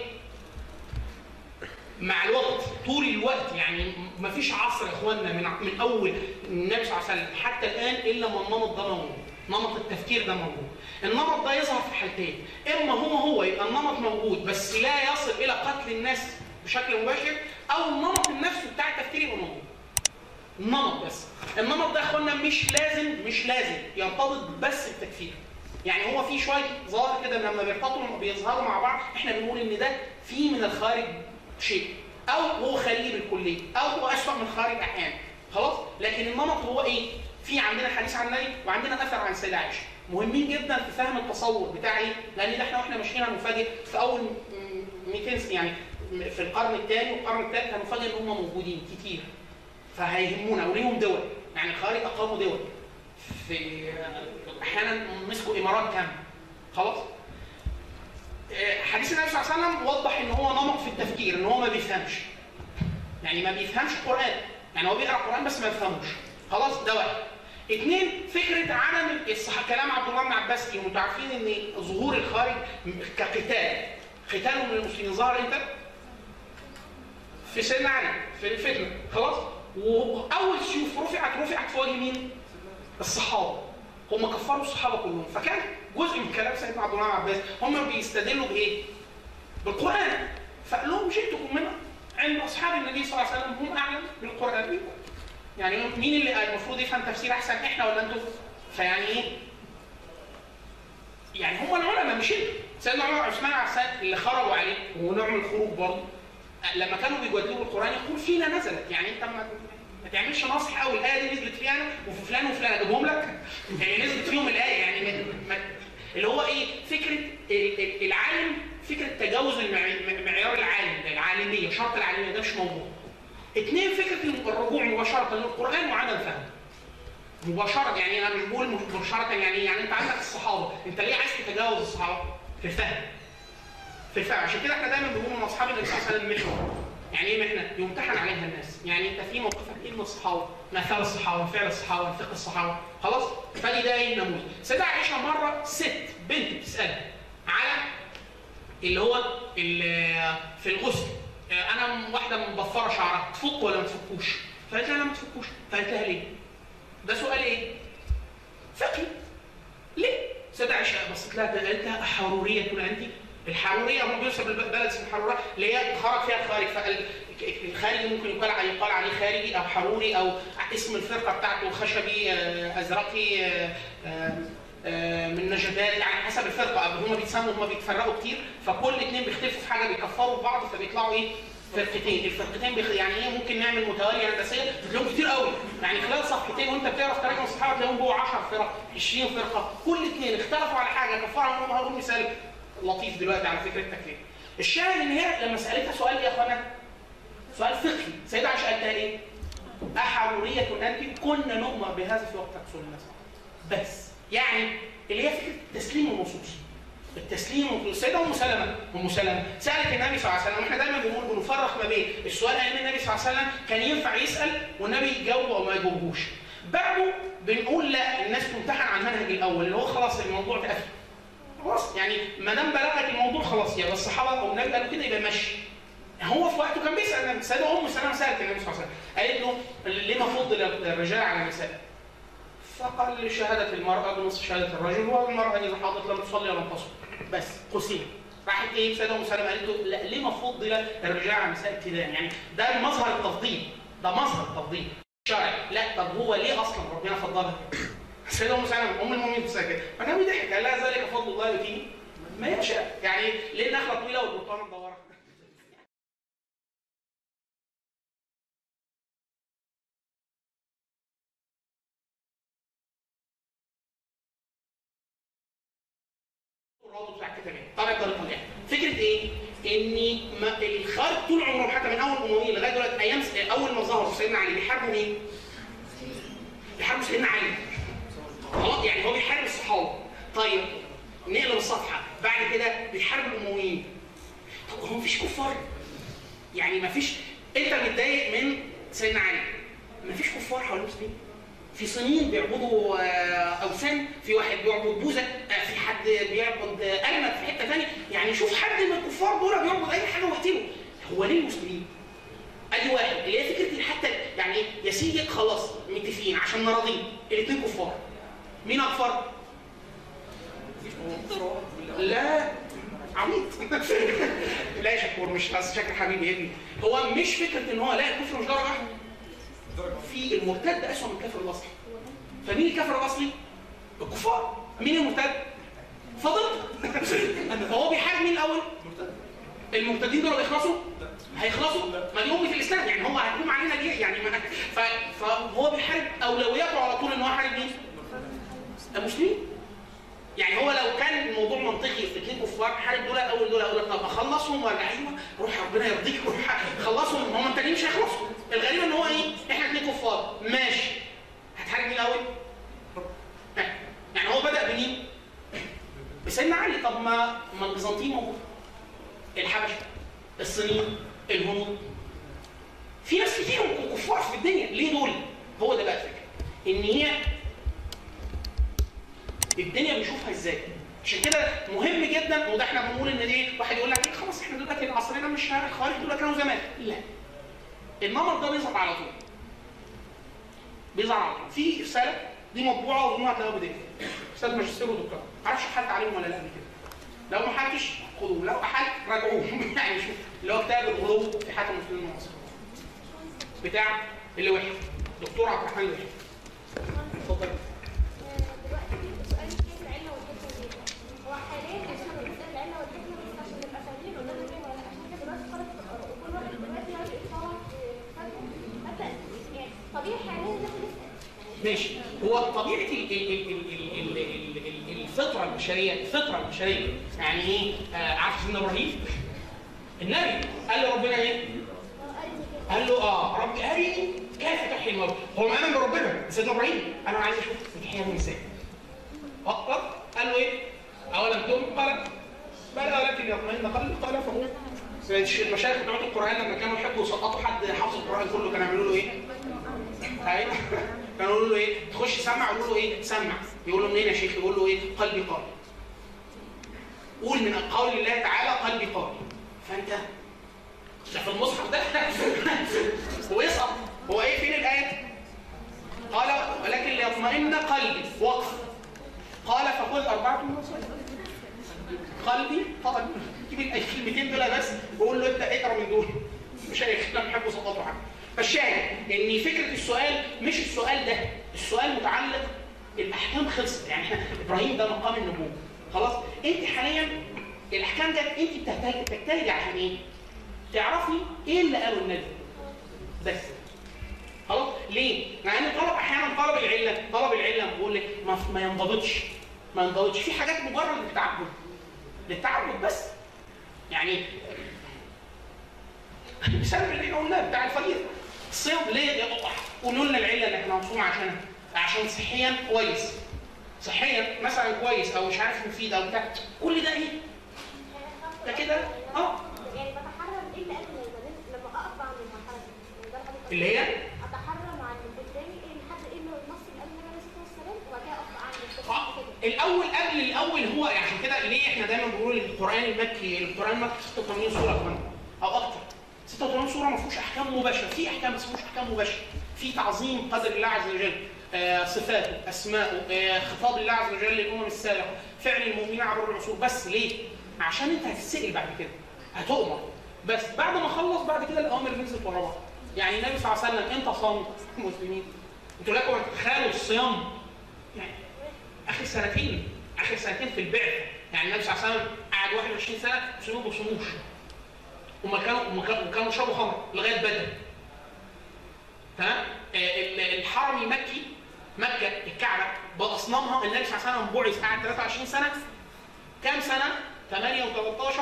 مع الوقت طول الوقت يعني ما فيش عصر يا اخواننا من من اول النبي صلى الله عليه وسلم حتى الان الا ما النمط ده موجود نمط التفكير ده موجود النمط ده يظهر في حالتين اما هو هو يبقى النمط موجود بس لا يصل الى قتل الناس بشكل مباشر او النمط النفسي بتاع التفكير يبقى موجود النمط بس النمط ده يا اخوانا مش لازم مش لازم يرتبط بس بالتكفير يعني هو في شويه ظاهر كده لما بيرتبطوا بيظهروا مع بعض احنا بنقول ان ده في من الخارج شيء او هو خليه بالكليه او هو اسوء من الخارج احيانا خلاص لكن النمط هو ايه في عندنا حديث عن النبي وعندنا اثر عن السيده عائشه مهمين جدا في فهم التصور بتاع ايه لان ده احنا واحنا ماشيين هنفاجئ في اول 200 يعني في القرن الثاني والقرن الثالث هنفاجئ ان هم موجودين كتير فهيهمونا وليهم دول يعني الخارج اقاموا دول في احيانا مسكوا امارات كامله خلاص حديث النبي صلى الله عليه وسلم وضح ان هو نمط في التفكير ان هو ما بيفهمش يعني ما بيفهمش القران يعني هو بيقرا القران بس ما بيفهموش خلاص ده واحد اثنين فكره عدم الصح... كلام عبد الله بن عباس ايه انتوا عارفين ان ظهور الخارج كقتال قتال من المسلمين ظهر امتى؟ في سيدنا علي في الفتنه خلاص واول سيوف رفعت رفعت في وجه مين؟ الصحابه هم كفروا الصحابه كلهم فكان جزء من كلام سيدنا عبد الله بن عباس هم بيستدلوا بايه؟ بالقران فقال لهم جئتكم من عند اصحاب النبي صلى الله عليه وسلم هم اعلم بالقران منكم يعني مين اللي المفروض يفهم تفسير احسن احنا ولا انتم؟ فيعني ايه؟ يعني هم العلماء مش انتوا سيدنا عمر عثمان عفان اللي خرجوا عليه ونوع من الخروج برضه لما كانوا بيجادلوا القران يقول فينا نزلت يعني انت ما ما تعملش نصح قوي الايه دي نزلت فيها انا وفي فلان وفلان اجيبهم لك يعني نزلت فيهم الايه يعني ما اللي هو ايه فكره العالم فكره تجاوز معيار العالم العالميه شرط العالميه ده مش موجود اثنين فكره الرجوع مباشره للقران وعدم فهمه مباشره يعني انا مش بقول مباشره يعني يعني انت عندك الصحابه انت ليه عايز تتجاوز الصحابه في الفهم في الفهم عشان كده احنا دايما بنقول ان اصحاب النبي صلى الله عليه وسلم محور يعني ايه محنه؟ يمتحن عليها الناس، يعني انت في موقفك ايه من الصحابه؟ مثال الصحابه، فعل الصحابه، فقه الصحابه، خلاص؟ فدي ده ايه النموذج. سيدة عائشه مره ست بنت بتسالها على اللي هو اللي في الغسل انا واحده مبفره شعرها تفك ولا ما تفكوش؟ فقالت لها لا ما تفكوش، فقالت لها ليه؟ ده سؤال ايه؟ فقهي. ليه؟ سيدة عائشه بصت لها قالت لها احروريه انت؟ الحروريه هو بيوصف البلد اسمه الحروريه اللي هي خرج فيها الخارج فالخارجي ممكن يقال يقال عليه خارجي او حروري او اسم الفرقه بتاعته خشبي ازرقي من نجدات يعني حسب الفرقه هم بيتسموا هم بيتفرقوا كتير فكل اثنين بيختلفوا في حاجه بيكفروا بعض فبيطلعوا ايه فرقتين الفرقتين بيخ... يعني ايه ممكن نعمل متواليه هندسيه تلاقيهم كتير قوي يعني خلال صفحتين وانت بتعرف تراجع الصحابه تلاقيهم جوه 10 فرق 20 فرقه كل اثنين اختلفوا على حاجه كفروا عنهم هقول مثال لطيف دلوقتي على فكره التكفير. الشاهد ان هي لما سالتها سؤال يا اخوانا سؤال فقهي، سيدة عائشه قالت لها ايه؟ أحرورية أنت كنا نؤمر بهذا في وقت رسول الله صلى الله عليه وسلم. بس يعني اللي هي فكره تسليم النصوص. التسليم السيده ام سلمه ام سلمه سالت النبي صلى الله عليه وسلم واحنا دايما بنقول بنفرق ما بين السؤال ايام النبي صلى الله عليه وسلم كان ينفع يسال والنبي يجاوب او ما يجاوبوش بعده بنقول لا الناس تمتحن على المنهج الاول اللي هو خلاص الموضوع اتقفل خلاص يعني ما دام بلغك الموضوع خلاص يا بس الصحابه او النبي قالوا كده يبقى ماشي هو في وقته كان بيسال النبي السيده ام سلمه سالت النبي صلى الله عليه وسلم قالت له لما فضل الرجال على النساء؟ فقال شهادة المرأة بنصف شهادة الرجل والمرأة إذا حاضت لم تصلي ولم تصل بس قسيم راحت ايه سيدة ام سلمة قالت له لا لما فضل الرجال على النساء ابتداء يعني ده مظهر التفضيل ده مظهر التفضيل شرعي لا طب هو ليه اصلا ربنا فضلها السيدة ام سلمة ام المؤمنين ساكت فالنبي ضحك قال لها ذلك فضل الله يؤتيه ما يشاء يعني ليه النخلة طويلة والبرتقانة مدورة الرابط بتاع الكتابين طبعا الطريقه دي فكره ايه؟ ان ما الخارج طول عمرهم حتى من اول الامويين لغايه دلوقتي ايام اول ما ظهروا سيدنا علي بيحاربوا مين؟ بيحاربوا سيدنا علي خلاص يعني هو بيحارب الصحابه طيب نقلب الصفحه بعد كده بيحارب الامويين طب هو مفيش كفار؟ يعني مفيش انت متضايق من سيدنا علي مفيش كفار حوالين المسلمين في صينيين بيعبدوا اوثان في واحد بيعبد بوذا في حد بيعبد ارنب في حته ثانيه يعني شوف حد من الكفار دول بيعبد اي حاجه واقتله هو ليه المسلمين ادي واحد اللي هي فكره حتى يعني يا سيدي خلاص متفقين عشان نراضيه الاثنين كفار مين اكفر؟ لا عبيط لا يا شكور مش شكل حبيبي ابني هو مش فكره ان هو لا الكفر مش درجه واحده في المرتد اسوء من الكافر الاصلي فمين الكافر الاصلي؟ الكفار مين المرتد؟ فضل فهو بيحارب مين الاول؟ المرتدين دول هيخلصوا؟ هيخلصوا ما دي امه الاسلام يعني هو هيقوم علينا ليه يعني ما فهو بيحارب اولوياته على طول ان هو يحارب مين؟ المسلمين يعني هو لو كان الموضوع منطقي في اثنين كفار حارب دول اول دول اقول لك طب اخلصهم ولا ايوه روح ربنا يرضيك روح خلصهم هم التانيين مش هيخلصوا الغريب ان هو ايه احنا اثنين كفار ماشي هتحارب مين الاول؟ يعني هو بدا بمين؟ بسيدنا علي طب ما ما البيزنطيين موجود الحبشه الصينيين الهنود في ناس كتير كفار في الدنيا ليه دول؟ هو ده بقى الفكره ان هي الدنيا بنشوفها ازاي عشان كده مهم جدا وده احنا بنقول ان دي واحد يقول لك خلاص احنا دلوقتي عصرنا مش الخوارج دول كانوا زمان لا النمط ده بيظهر على طول بيظهر على طول في رساله دي مطبوعه ومجموعه هتلاقوها بدايه رساله ماجستير ودكتوراه معرفش حلت عليهم ولا لا قبل كده لو ما حلتش خدوه لو حلت راجعوه يعني شوف اللي هو كتاب الغلو في حاتم المسلمين المعاصر بتاع اللي وحي دكتور عبد الرحمن الوحي اتفضل ماشي هو طبيعه الفطره البشريه الفطره البشريه يعني ايه آه عارف سيدنا ابراهيم النبي قال له ربنا ايه قال له اه ربي ارني كيف تحيي الموت هو مآمن بربنا سيدنا ابراهيم انا عايز اشوف بتحييهم ازاي فقط قال له ايه اولم تؤمن قال بلى ولكن يطمئن قلبي قال فهو المشايخ بتوع القران لما كانوا يحبوا يسقطوا حد حافظ القران كله كانوا يعملوا له ايه؟ ايوه كانوا يقولوا له ايه؟ تخش سمع يقولوا له ايه؟ سمع يقول له منين يا شيخ؟ يقول له ايه؟ قلبي قال قول من قول الله تعالى قلبي قال فانت ده في المصحف ده ويسقط هو ايه فين الايه؟ قال ولكن ليطمئن قلبي وقف قال فخذ أربعة من قلبي قال جيب الكلمتين دول بس وقول له انت اقرا من دول مش هيخلينا بحب سقطوا حاجه فالشاهد ان فكره السؤال مش السؤال ده السؤال متعلق الاحكام خلصت يعني احنا ابراهيم ده مقام النبوه خلاص انت حاليا الاحكام ده انت بتجتهدي عشان ايه؟ تعرفي ايه اللي قاله النبي بس خلاص ليه؟ مع ان طلب احيانا طلب العله طلب العله بقول لك ما, ما ينضبطش ما ينضبطش في حاجات مجرد للتعبد للتعبد بس يعني بسبب اللي احنا قلناه بتاع الفريضه الصيام ليه قولوا لنا العله اللي احنا هنصوم عشانها عشان صحيا كويس صحيا مثلا كويس او مش عارف مفيد او بتاع كل ده ايه؟ ده كده اه يعني بتحرم ايه اللي قبل لما اقف عند المرحله دي اللي هي اتحرم عن قدامي ايه لحد ايه النص اللي قبل النبي عليه الصلاه والسلام وبعد كده اقف عند آه. كده الاول قبل الاول هو عشان كده ليه احنا دايما بنقول القران المكي القران المكي 86 سوره كمان او اكتر 86 سوره ما فيهوش احكام مباشره في احكام بس ما فيهوش احكام مباشره في تعظيم قدر الله عز وجل آه صفاته اسماءه آه خطاب الله عز وجل للامم السابقه فعل المؤمنين عبر العصور بس ليه عشان انت هتتسال بعد كده هتؤمر بس بعد ما خلص بعد كده الاوامر نزلت ورا بعض يعني النبي صلى الله عليه وسلم انت صامت مسلمين انتوا لكم تتخيلوا الصيام يعني اخر سنتين اخر سنتين في البعثه يعني النبي صلى الله عليه وسلم قعد 21 سنه مسلمين ما بيصوموش وما كانوا وما كانوا وكانوا شربوا خمر لغايه بدر تمام آه، الحرم المكي مكه الكعبه باصنامها النبي صلى الله عليه وسلم بعث قعد 23 سنه كام سنه 8 و13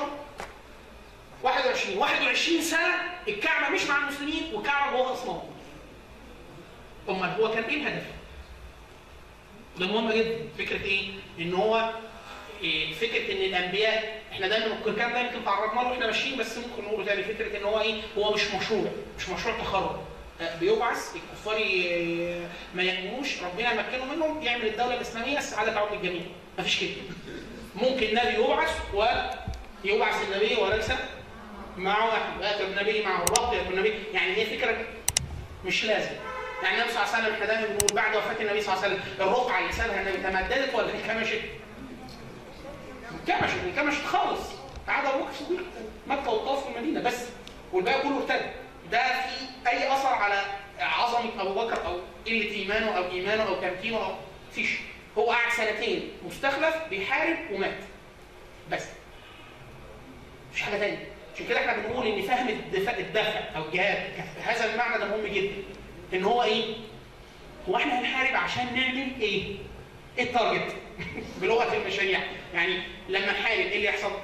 21 21 سنه الكعبه مش مع المسلمين والكعبه جوه اصنام امال هو كان ايه الهدف؟ ده مهم جدا فكره ايه؟ ان هو إيه فكره ان الانبياء احنا دايما الكلام ده يمكن تعرضنا له واحنا ماشيين بس ممكن نقوله تاني فكره ان هو ايه؟ هو مش مشروع مش مشروع تخرج آه، بيبعث الكفار ي- ما يأمنوش ربنا يمكنه منهم يعمل الدوله الاسلاميه السعاده تعود للجميع مفيش كده ممكن نبي يبعث ويبعث النبي وليس معه واحد ياتي النبي معه الرب ياتي النبي يعني هي فكره مش لازم يعني النبي صلى الله عليه وسلم احنا دايما بنقول بعد وفاه النبي صلى الله عليه وسلم الرقعه اللي سابها النبي تمددت ولا انكمشت؟ انكمشت انكمشت خالص عاد ابو بكر الصديق مكه وطاف في المدينه بس والباقي كله ارتد ده في اي اثر على عظمه ابو بكر او قله ايمانه او ايمانه او تمكينه او فيش هو قعد سنتين مستخلف بيحارب ومات بس مفيش حاجه ثانيه عشان كده احنا بنقول ان فهم الدفاع, الدفع او الجهاد هذا المعنى ده مهم جدا ان هو ايه؟ هو احنا هنحارب عشان نعمل ايه؟ ايه التارجت؟ بلغه المشاريع يعني لما نحارب ايه اللي يحصل؟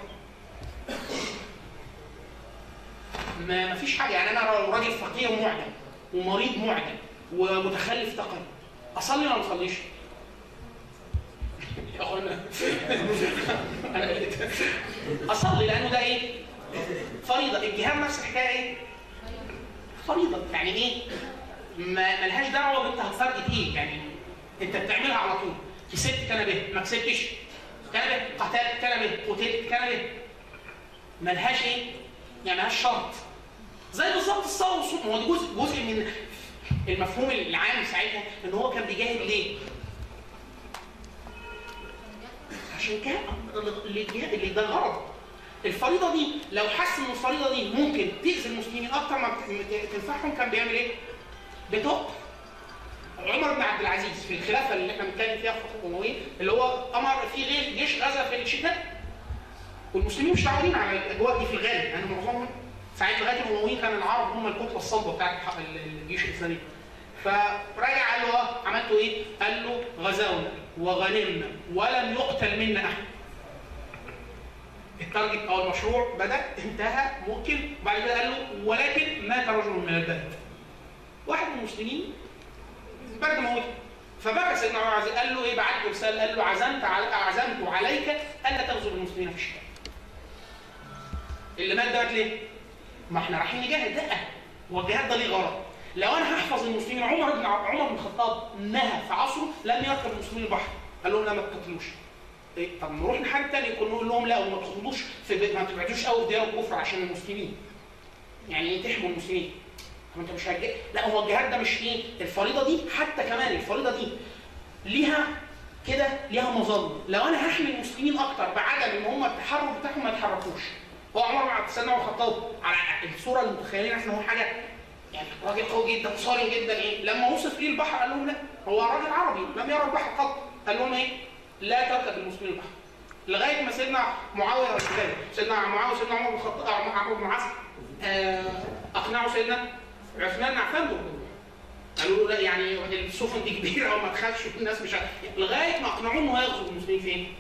ما ما فيش حاجه يعني انا لو راجل فقير معدم ومريض معدم ومتخلف تقني اصلي ولا ما اصليش؟ يا اخوانا انا قلت اصلي لانه ده ايه؟ فريضه الجهاد نفس الحكايه ايه؟ فريضه يعني ايه؟ ما ملهاش دعوه بانت هتفرقت ايه يعني انت بتعملها على طول كسبت كان به ما كسبتش كان به قتلت كان به قتلت كان به ملهاش ايه؟ يعني ملهاش شرط زي بالظبط الصلاه والصوم هو ده جزء جزء من المفهوم العام ساعتها ان هو كان بيجاهد ليه؟ عشان كده اللي اللي ده الغرض الفريضه دي لو حس ان الفريضه دي ممكن تاذي المسلمين اكتر ما تنفعهم كان بيعمل ايه؟ بتوقف عمر بن عبد العزيز في الخلافه اللي احنا بنتكلم فيها في الفتره الامويه اللي هو امر في غير جيش غزا في الشتاء والمسلمين مش متعودين على الاجواء دي في الغالب يعني معظمهم ساعات لغايه الامويين كان العرب هم الكتله الصلبه بتاعت الجيش الاسلامي فرجع قال له اه عملتوا ايه؟ قال له غزاونا وغنمنا ولم يقتل منا احد التارجت او المشروع بدا انتهى ممكن وبعد كده قال له ولكن مات رجل من البلد واحد من المسلمين البرد موته فبكى سيدنا عمر عزيز قال له ايه بعت له رساله قال له عزمت على عزمت عليك الا تغزو المسلمين في الشتاء اللي مات دوت ليه؟ ما احنا رايحين نجاهد لا هو الجهاد ده ليه غرض لو انا هحفظ المسلمين عمر بن عمر بن الخطاب نهى في عصره لم يركب المسلمين البحر قال لهم لا ما تقتلوش إيه؟ طب نروح نحارب تاني كنا نقول لهم لا وما تخرجوش في بيت ما تبعدوش قوي في ديار الكفر عشان المسلمين يعني ايه تحموا المسلمين طب انت مش هتجي لا هو الجهاد ده مش ايه الفريضه دي حتى كمان الفريضه دي ليها كده ليها مظله لو انا هحمي المسلمين اكتر بعدم ان هم التحرك بتاعهم ما يتحركوش هو عمر بن سيدنا عمر الخطاب على الصوره اللي متخيلين عشان هو حاجه يعني راجل قوي جدا صارم جدا ايه لما وصف ليه البحر قال لهم لا هو راجل عربي لم يرى البحر قط قال لهم ايه لا تركب المسلمين البحر لغايه ما سيدنا معاويه رضي الله سيدنا معاويه سيدنا عمر بن الخطاب عمرو بن العاص آه، اقنعوا سيدنا عثمان بن عفان دول قالوا له لا يعني السفن دي كبيره وما تخافش الناس مش عارف- لغايه ما اقنعوه انه هيغزو المسلمين فين؟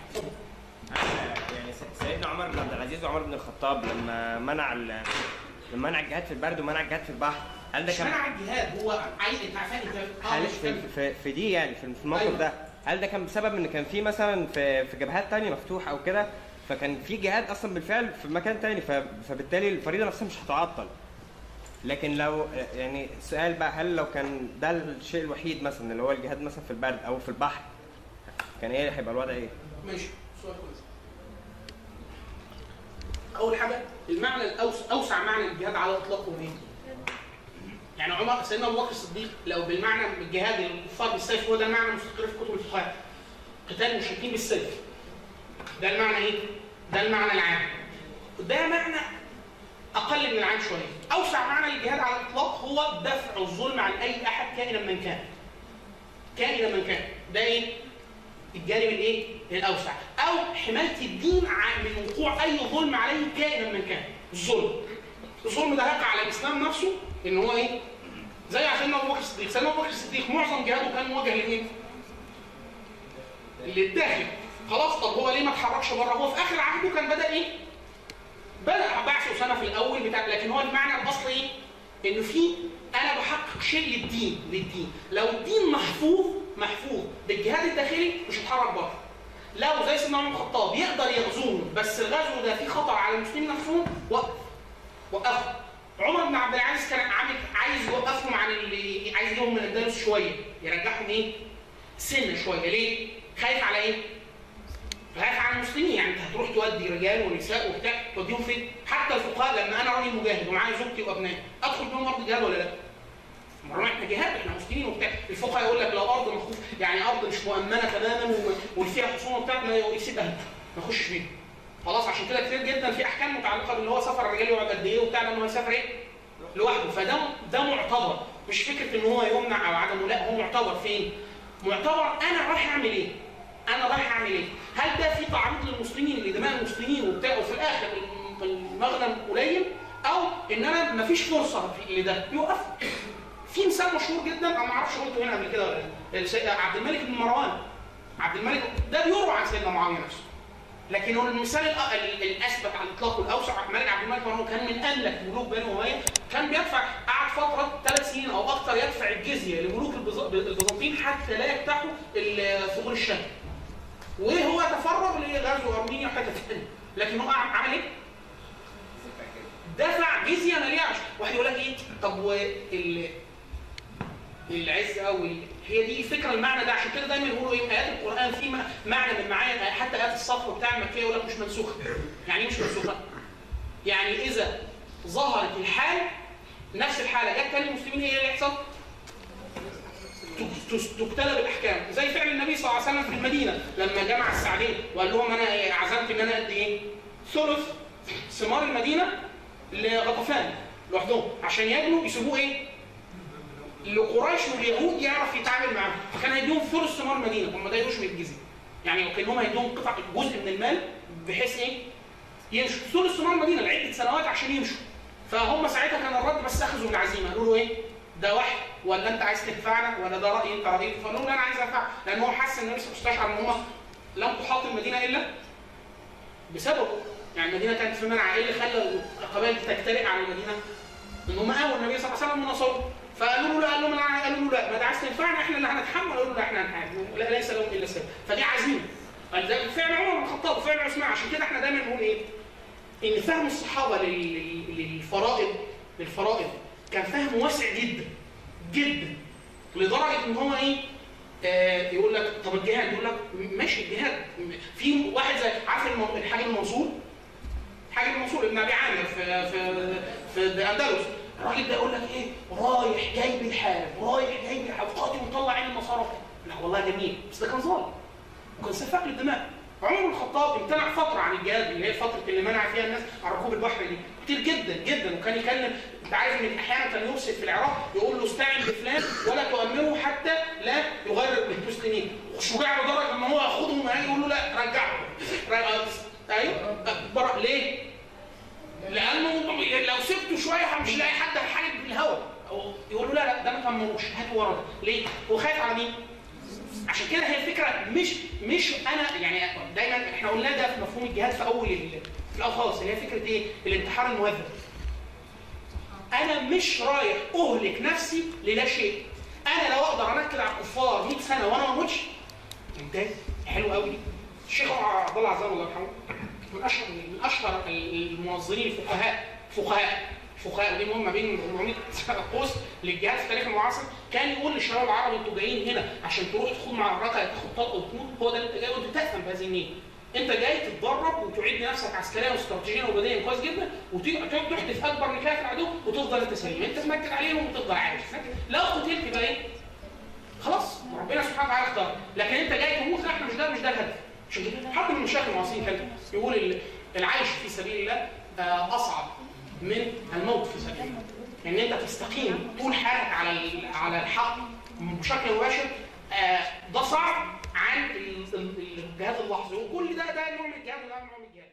يعني س- سيدنا عمر بن عبد العزيز وعمر بن الخطاب لما منع ال- لما منع الجهاد في البرد ومنع الجهاد في البحر هل ده مش كان منع الجهاد هو عايز انت عارفين انت اه هل مش في, فاهم. في, في دي يعني في في الموقف أيوة. ده هل ده كان بسبب ان كان في مثلا في في جبهات تانية مفتوحه او كده فكان في جهاد اصلا بالفعل في مكان تاني ف- فبالتالي الفريضه نفسها مش هتعطل لكن لو يعني السؤال بقى هل لو كان ده الشيء الوحيد مثلا اللي هو الجهاد مثلا في البرد او في البحر كان ايه هيبقى الوضع ايه؟ ماشي سؤال كويس اول حاجه المعنى الاوسع اوسع معنى الجهاد على اطلاقه ايه؟ يعني عمر سيدنا ابو بكر الصديق لو بالمعنى الجهاد الكفار بالسيف هو ده المعنى المستقر في كتب الفقهاء قتال المشركين بالسيف ده المعنى ايه؟ ده المعنى العام ده معنى اقل من العام شويه اوسع معنى للجهاد على الاطلاق هو دفع الظلم عن اي احد كائنا من كان كائنا من كان ده ايه؟ الجانب الايه؟ الاوسع او حمايه الدين عن من وقوع اي ظلم عليه كائنا من كان الظلم الظلم ده يقع على الاسلام نفسه ان هو ايه؟ زي سيدنا ابو بكر الصديق سيدنا ابو بكر الصديق معظم جهاده كان موجه لمين؟ للداخل خلاص طب هو ليه ما اتحركش بره هو في اخر عهده كان بدا ايه؟ بدا بعث اسامه في الاول بتاع لكن هو المعنى الاصلي ايه؟ انه في انا بحقق شيء للدين للدين لو الدين محفوظ محفوظ بالجهاد الداخلي مش هيتحرك بره لو زي سيدنا عمر الخطاب يقدر يغزوهم بس الغزو ده فيه خطر على المسلمين نفسهم وقف وقفوا عمر بن عبد العزيز كان عامل عايز يوقفهم عن اللي عايز يجيبهم من الاندلس شويه يرجعهم ايه؟ سنه شويه ليه؟ خايف على ايه؟ خايف على المسلمين يعني انت هتروح تودي رجال ونساء وبتاع توديهم فين؟ حتى الفقهاء لما انا راجل مجاهد ومعايا زوجتي وابنائي ادخل بيهم ارض جهاد ولا لا؟ مرة احنا جهاد احنا مسلمين وبتاع الفقهاء يقول لك لو ارض مخوف يعني ارض مش مؤمنه تماما و- وفيها خصومه وبتاع لا يسيب اهله ما يخشش فيها خلاص عشان كده كتير جدا في احكام متعلقه باللي هو سفر الرجال يقعد قد ايه وبتاع لما هو يسافر ايه؟ لوحده فده ده معتبر مش فكره ان هو يمنع او عدمه لا هو معتبر فين؟ معتبر انا رايح اعمل ايه؟ انا رايح اعمل ايه؟ هل ده في تعريض للمسلمين لدماء المسلمين وبتاع وفي الاخر المغنم قليل او ان انا مفيش فرصه في لده يوقف في مثال مشهور جدا انا ما اعرفش قلته هنا قبل كده ولا لا السيد- عبد الملك بن مروان عبد الملك ده بيروى عن سيدنا معاويه نفسه لكن هو المثال الأ- ال- الاثبت على الاطلاق والاوسع ملك عبد الملك بن مروان كان من املك ملوك بني اميه كان بيدفع قعد فتره ثلاث سنين او اكثر يدفع الجزيه لملوك البيز- البيزنطيين حتى لا يفتحوا ال- ثغور الشام وهو تفرغ لغزو ارمينيا وحته ثانيه لكن هو عم- عمل ايه؟ دفع جزيه ماليه عشان واحد يقول لك ايه طب وال العزه وال... هي دي الفكره المعنى ده عشان كده دايما يقولوا ايه ايات القران في م- معنى من معاني حتى ايات الصف بتاع المكيه يقول لك مش منسوخه يعني ايه مش منسوخه؟ يعني اذا ظهرت الحال نفس الحاله جت تاني المسلمين هي اللي يحصل تك- تس- تبتلى بالاحكام زي فعل النبي صلى الله عليه وسلم في المدينه لما جمع السعدين وقال لهم انا عزمت ان انا ادي ايه؟ ثلث ثمار المدينه لغطفان لوحدهم عشان ياكلوا يسيبوه ايه؟ لقريش واليهود يعرف يتعامل معاهم فكان هيديهم ثلث ثمار المدينه هم ده يشمل الجزيه يعني كانهم هيديهم قطع جزء من المال بحيث ايه؟ يمشوا ثلث ثمار المدينه لعده سنوات عشان يمشوا فهم ساعتها كان الرد بس اخذوا بالعزيمه قالوا له ايه؟ ده واحد ولا انت عايز تنفعنا ولا ده راي انت رايك فنقول انا عايز انفع لان هو حس ان الناس مستشعر ان هم لم تحاط المدينه الا بسببه يعني المدينه كانت في منع ايه اللي خلى القبائل تجترئ على المدينه؟ ان هم قاووا النبي صلى الله عليه وسلم ونصروه فقالوا له لا قال لهم لا قالوا له لا ما انت عايز تنفعنا احنا اللي هنتحمل قالوا له لا احنا هنحارب لا ليس لهم الا السبب فدي عزيمه فده فعل عمر بن الخطاب وفعل عثمان عشان كده احنا دايما نقول ايه؟ ان فهم الصحابه لل- لل- للفرائض للفرائض كان فهم واسع جدا جدا لدرجه ان هو ايه؟ آه يقول لك طب الجهاد يقول لك ماشي الجهاد في واحد زي عارف الم- الحاج المنصور حاج المنصور ابن ابي عامر في في في الاندلس الراجل ده يقول لك ايه رايح جاي بيحارب رايح جاي بيحارب قاتل ومطلع عين النصارى يقول لك والله جميل بس ده كان ظالم وكان سفاك للدماء عمر بن الخطاب امتنع فتره عن الجهاد اللي هي فتره اللي منع فيها الناس عن ركوب البحر دي كتير جدا جدا وكان يكلم انت عارف ان احيانا كان يرسل في العراق يقول له استعن بفلان ولا تؤمره حتى لا يغرر بالمسلمين شجاع لدرجه ان هو ياخدهم معاه يقول له لا رجعه رجعه. ايوه برا ليه؟ لانه لو سبته شويه مش لاقي حد هيحارب بالهواء أو يقول له لا لا ده ما تأمروش هاتوا ورا ده ليه؟ هو خايف على مين؟ عشان كده هي الفكره مش مش انا يعني دايما احنا قلنا ده في مفهوم الجهاد في اول ال- في الاول خالص اللي هي فكره ايه؟ الانتحار المهذب. انا مش رايح اهلك نفسي للا شيء. انا لو اقدر انكد على الكفار 100 سنه وانا ما اموتش ممتاز حلو قوي الشيخ عبد الله عزام الله يرحمه من اشهر من اشهر المنظرين الفقهاء فقهاء فقهاء ودي مهمه بين 400 قوس للجهاد في التاريخ المعاصر كان يقول للشباب العرب انتوا جايين هنا عشان تروح تخوض معركه تاخد طلقه وتموت هو ده اللي انت جاي وانت تفهم بهذه النيه انت جاي تتدرب وتعد نفسك عسكريا واستراتيجيا وبدنيا كويس جدا وتقعد تحدث اكبر نكايه في العدو وتفضل انت سليم انت تمكن عليهم وتفضل عايش لو قتلت يبقى ايه؟ خلاص ربنا سبحانه وتعالى اختار لكن انت جاي تموت لا احنا مش ده مش ده الهدف عشان كده حتى من المشايخ المعاصرين كان يقول ال- العيش في سبيل الله آه، اصعب من الموت في سبيل الله ان انت تستقيم طول حياتك على ال- على الحق بشكل مباشر آه، ده صعب عن ال- ال- الجهاد اللحظي وكل ده ده نوع من الجهاد وده نوع من الجهاد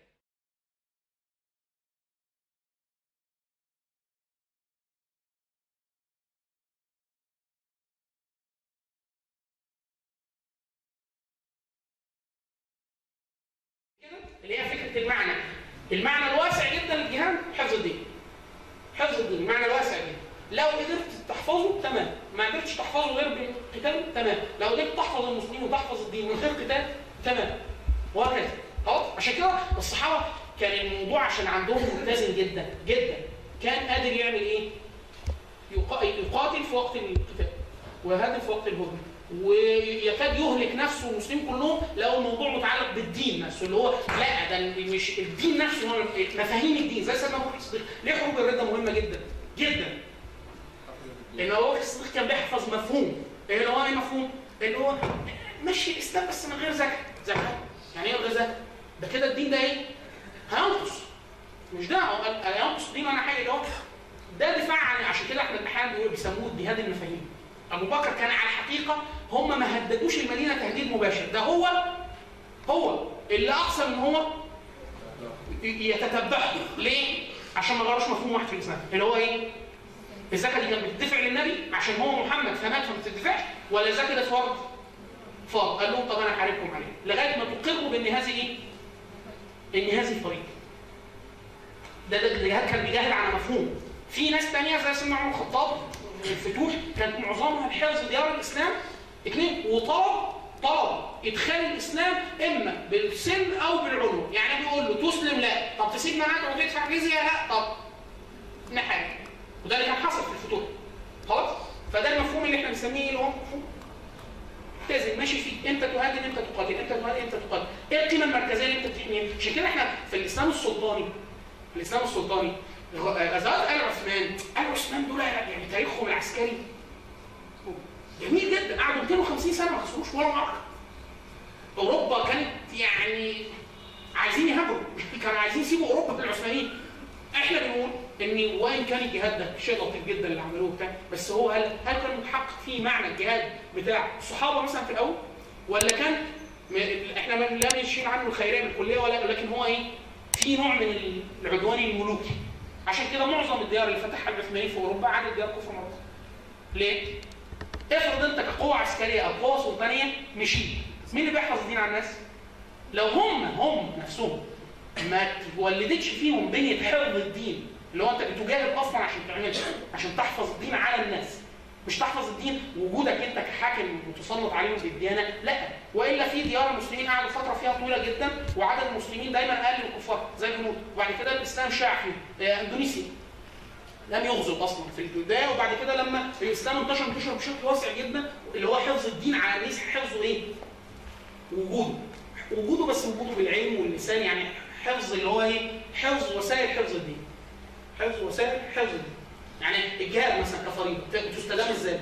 كده اللي هي فكره المعنى المعنى الواسع جدا للجهاد حفظ الدين حفظ الدين المعنى الواسع جدا لو قدرت تحفظه تمام ما قدرتش تحفظه غير بالقتال تمام لو قدرت تحفظ المسلمين وتحفظ الدين من غير قتال تمام وهكذا خلاص عشان كده الصحابه كان الموضوع عشان عندهم متزن جدا جدا كان قادر يعمل ايه؟ يقا- يقاتل في وقت القتال ويهاجم في وقت الهجوم ويكاد يهلك نفسه والمسلمين كلهم لو الموضوع متعلق بالدين نفسه اللي هو لا ده مش الدين نفسه هو مفاهيم الدين زي سيدنا ابو بكر الصديق ليه حروب الرده مهمه جدا جدا لان ابو بكر الصديق كان بيحفظ مفهوم اللي هو ايه مفهوم؟ اللي هو مشي الاسلام بس من غير زكاه زكاه يعني ايه من غير زكاه؟ ده كده الدين ده ايه؟ هينقص مش ده هو قال- هينقص دين انا حاجه اللي هو ده دفاع عن عشان كده احنا احيانا بيقولوا بيسموه جهاد المفاهيم ابو بكر كان على الحقيقه هم ما هددوش المدينه تهديد مباشر ده هو هو اللي اقصى ان هو ي- يتتبعه ليه؟ عشان ما غيروش مفهوم واحد في الاسلام اللي هو ايه؟ الزكاه دي كانت بتدفع للنبي عشان هو محمد فمات فما بتدفعش ولا الزكاه ده فرض؟ فرض قال لهم طب انا هحاربكم عليه لغايه ما تقروا بان هذه ايه؟ ان هذه فريضه ده ده الجهاد كان بيجاهد على مفهوم في ناس تانية زي سيدنا عمر الخطاب الفتوح كانت معظمها لحفظ ديار الاسلام اثنين وطلب طلب ادخال الاسلام اما بالسلم او بالعلو يعني بيقول له تسلم لا طب تسيبنا ندعو وتدفع جزيه لا طب نحارب وده اللي كان حصل في الفتوح خلاص فده المفهوم اللي احنا بنسميه اللي هو مفهوم ملتزم ماشي فيه امتى تهاجم امتى تقاتل امتى تهاجم امتى تقاتل ايه القيمه المركزيه اللي انت بتحميها عشان كده احنا في الاسلام السلطاني الاسلام السلطاني غزوات ال عثمان ال عثمان دول يعني تاريخهم العسكري جميل جدا قعدوا 250 سنه ما خسروش ولا معركه اوروبا كانت يعني عايزين يهاجروا كانوا عايزين يسيبوا اوروبا للعثمانيين احنا بنقول ان وان كان الجهاد ده شيء لطيف جدا اللي عملوه بتاع بس هو هل هل كان متحقق فيه معنى الجهاد بتاع الصحابه مثلا في الاول ولا كان م- احنا ما لا نشيل عنه الخيريه بالكليه ولا لكن هو ايه في نوع من العدوان الملوكي عشان كده معظم الديار اللي فتحها العثمانيين في اوروبا عادت ديار كفر مرات ليه؟ افرض انت كقوه عسكريه او قوه سلطانيه مشيت مين اللي بيحفظ الدين على الناس؟ لو هم هم نفسهم ما تولدتش فيهم بنيه حفظ الدين اللي هو انت بتجاهد اصلا عشان تعملها عشان تحفظ الدين على الناس مش تحفظ الدين وجودك انت كحاكم متسلط عليهم بالديانه لا والا في ديار المسلمين قعدوا فتره فيها طويله جدا وعدد المسلمين دايما اقل من الكفار زي الهنود وبعد كده الاسلام شاع في آه، اندونيسيا لم يغزو اصلا في البدايه وبعد كده لما الاسلام انتشر انتشر بشكل واسع جدا اللي هو حفظ الدين على الناس حفظه ايه؟ وجوده وجوده بس وجوده بالعلم واللسان يعني حفظ اللي هو ايه؟ حفظ وسائل حفظ الدين حفظ وسائل حفظ الدين يعني الجهاد مثلا كفريضه بتستدام ازاي؟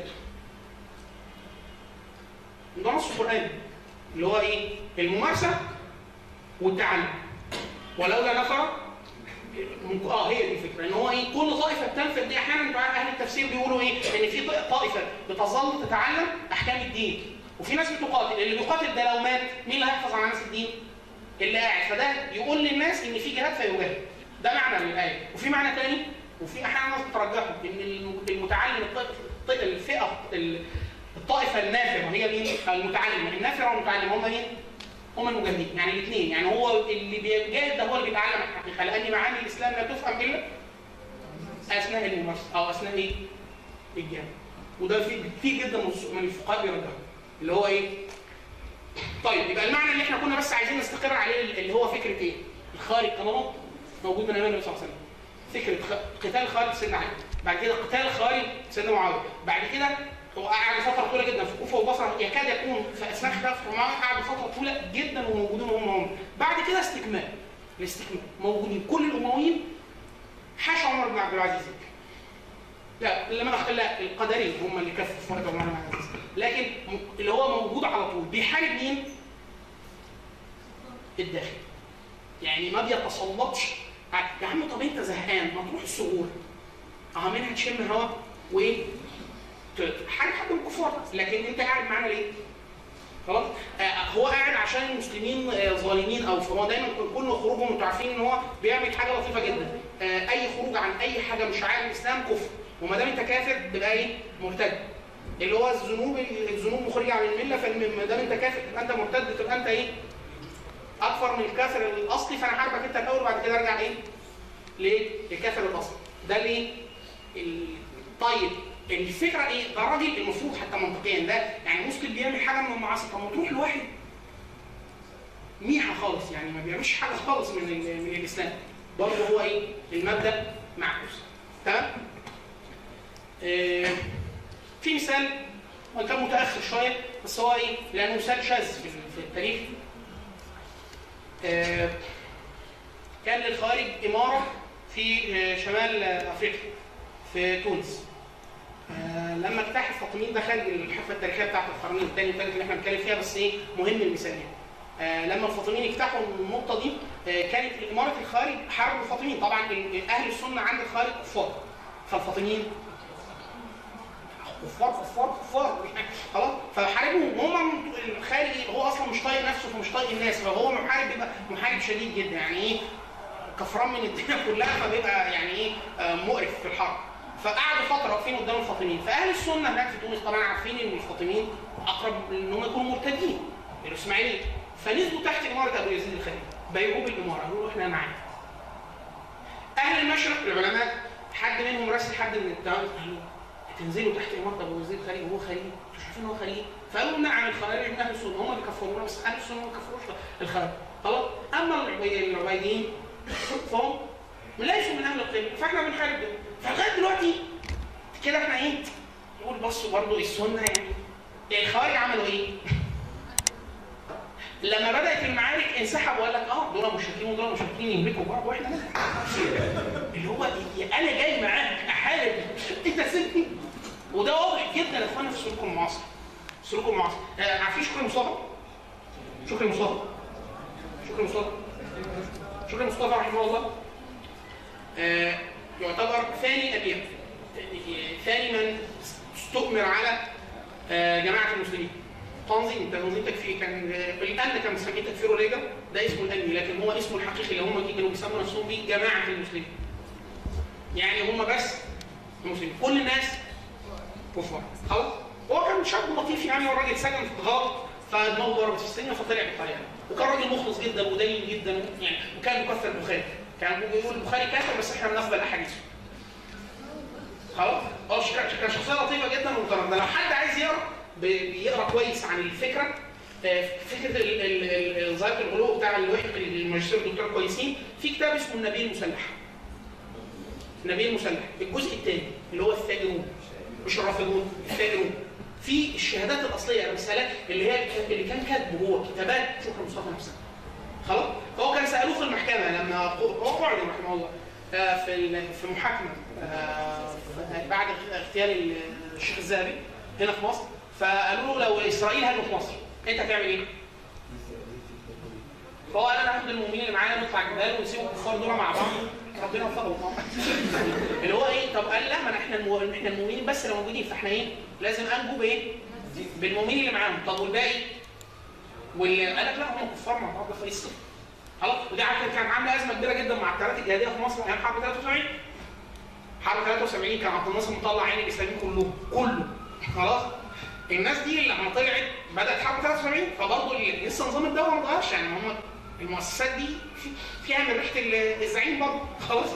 ده نص قراني اللي هو ايه؟ الممارسه والتعلم ولولا نفر ممكن- اه هي دي الفكره ان هو ايه كل طائفه بتنفذ دي احيانا انتوا عارف اهل التفسير بيقولوا ايه ان في طائفه بتظل تتعلم احكام الدين وفي ناس بتقاتل اللي بيقاتل ده لو مات مين اللي هيحفظ على ناس الدين؟ اللي قاعد فده يقول للناس ان في جهاد فيجاهد ده معنى للايه وفي معنى تاني وفي احيانا ناس بترجحه ان الم- المتعلم الط- الط- الفئه ال- الطائفه النافره هي مين؟ المتعلم النافره والمتعلم هم مين؟ هم المجاهدين يعني الاثنين يعني هو اللي بيجاهد ده هو اللي بيتعلم الحقيقه لان معاني الاسلام لا تفهم الا اثناء الممارسه او اثناء ايه؟ الجهاد وده في كتير جدا من الس- من الفقهاء بيرجحوا اللي هو ايه؟ طيب يبقى المعنى اللي احنا كنا بس عايزين نستقر عليه اللي هو فكره ايه؟ الخارج كنمط موجود من ايام النبي صلى الله عليه وسلم. فكره خ- قتال الخارج سيدنا علي، بعد كده قتال الخارج سيدنا معاويه، بعد كده هو قعد فتره طويله جدا في الكوفه والبصره يكاد يكون في اثناء خلافه معاويه قعدوا فتره طويله جدا وموجودين هم هم. بعد كده استكمال الاستكمال موجودين كل الامويين حاشا عمر بن عبد العزيز لا لما أخ... لا القدرين هم اللي كفوا في فرق عمر بن عبد العزيز لكن م- اللي هو موجود على طول بيحارب مين؟ الداخل يعني ما بيتسلطش ع- يا عم طب انت زهقان ما تروح الثغور اه منها تشم هوا وايه؟ ت- تحارب حد من الكفار لكن انت قاعد معانا ليه؟ خلاص آه هو قاعد عشان المسلمين آه ظالمين او فهو دايما كل خروجهم انتوا عارفين ان هو بيعمل حاجه لطيفه جدا آه اي خروج عن اي حاجه من شعائر الاسلام كفر وما دام انت كافر تبقى ايه؟ مرتد اللي هو الذنوب الذنوب مخرجه عن المله فما دام انت كافر تبقى انت مرتد تبقى انت ايه؟ اكثر من الكافر الاصلي فانا حاربك انت الاول وبعد كده ارجع ايه؟ ليه؟ للكافر الاصلي ده ليه؟ ال- طيب الفكره ايه؟ ده الراجل المفروض حتى منطقيا ده يعني مسلم بيعمل حاجه من المعاصي طب ما تروح لواحد ميحه خالص يعني ما بيعملش حاجه خالص من ال- من الاسلام برضه هو ايه؟ المبدا معكوس تمام؟ آه، في مثال وان كان متاخر شويه بس هو ايه؟ لانه مثال شاذ في في التاريخ آه، كان للخارج إمارة في آه، شمال آه، أفريقيا في تونس آه، لما اجتاح الفاطميين ده خارج الحقبة التاريخية بتاعت القرنين الثاني والثالث اللي احنا بنتكلم فيها بس ايه مهم المثال يعني. آه، لما الفاطميين اجتاحوا النقطة دي آه، كانت إمارة الخارج حاربوا الفاطميين طبعا ال- أهل السنة عند الخارج كفار فالفاطميين كفار كفار كفار خلاص فحاربهم وهم الخارج هو اصلا مش طايق نفسه فمش طايق الناس فهو محارب بيبقى محارب شديد جدا يعني ايه كفران من الدنيا كلها فبيبقى يعني ايه آه، مقرف في الحرب فقعدوا فتره واقفين قدام الفاطميين فاهل السنه هناك في تونس طبعا عارفين ان الفاطميين اقرب ان هم يكونوا مرتدين الاسماعيليه فنزلوا تحت اماره ابو يزيد الخليل بيعوه بالاماره قالوا له احنا معاك اهل المشرق العلماء حد منهم راسل حد من التوابع قالوا تنزلوا تحت اماره ابو يزيد الخليل وهو خليل مش عارفين هو خليل فقالوا نعم الخوارج من اهل السنه هم بيكفرونا بس اهل السنه ما بيكفروش الخوارج خلاص اما العبي- العبيديين فهم ليسوا من اهل القبله فاحنا بنحارب ده فلغايه دلوقتي كده احنا ايه نقول بصوا برضه السنه يعني الخوارج عملوا ايه؟ لما بدات المعارك انسحبوا وقال لك اه دول مشركين ودول مشركين يملكوا بعض واحنا لا اللي هو إيه؟ انا جاي معاك احارب انت سيبني وده واضح جدا يا اخوانا في السلوك المعاصر السلوك المعاصر آه عارفين شكري مصطفى؟ شكري مصطفى شكري مصطفى شكري مصطفى رحمه الله آه يعتبر ثاني ابيع ثاني من استؤمر على آه جماعه المسلمين تنظيم تنظيم تكفيري كان آه، الان كان مسميه تكفير وليجا ده اسمه الانمي لكن هو اسمه الحقيقي اللي هم كانوا بيسموا نفسهم بيه جماعه المسلمين يعني هم بس المسلمين كل الناس كفار خلاص هو كان شاب لطيف يعني والراجل سجن في الغار فدماغه ضربت في السجن فطلع بالطريقه وكان راجل مخلص جدا ودين جدا يعني وكان بيكفر البخاري كان بيقول البخاري كافر بس احنا بنقبل احاديثه خلاص هو ش- كان شخصيه لطيفه جدا ومكرمه لو حد عايز يقرا بي- بيقرا كويس عن الفكره آه، فكره ال- ال- ال- ظاهره الغلو بتاع اللي وحق الماجستير والدكتوراه كويسين في كتاب اسمه النبي المسلح النبي المسلح الجزء الثاني اللي هو الثاجرون مش الرافضون الثاجرون في الشهادات الاصليه الرسالات اللي هي اللي كان كاتبه هو كتابات شكرا مصطفى نفسها خلاص فهو كان سالوه في المحكمه لما هو قعد رحمه الله آه، في ال- في محاكمه آه، بعد اغتيال الشيخ الذهبي هنا في مصر فقالوا له لو اسرائيل هاجموا في مصر انت هتعمل ايه؟ فهو قال انا هاخد المؤمنين اللي معانا نطلع جبال ونسيب الكفار دول مع بعض ربنا وفقهم طبعا اللي هو ايه طب قال لا ما احنا المو... احنا المؤمنين بس اللي موجودين فاحنا ايه لازم انجو بايه؟ بالمؤمنين اللي معاهم طب والباقي؟ واللي قال لك لا هم كفار مع بعض فيصل خلاص ودي عارف كان عامله ازمه كبيره جدا مع التيارات الجهاديه في مصر ايام حرب 73 حرب 73 كان عبد الناصر مطلع عين الاسلاميين كلهم كله خلاص الناس دي لما طلعت بدات حرب 73 فبرضه ال- لسه نظام الدوله ما اتغيرش يعني هم المؤسسات دي في- فيها من ريحه ال- الزعيم برضه خلاص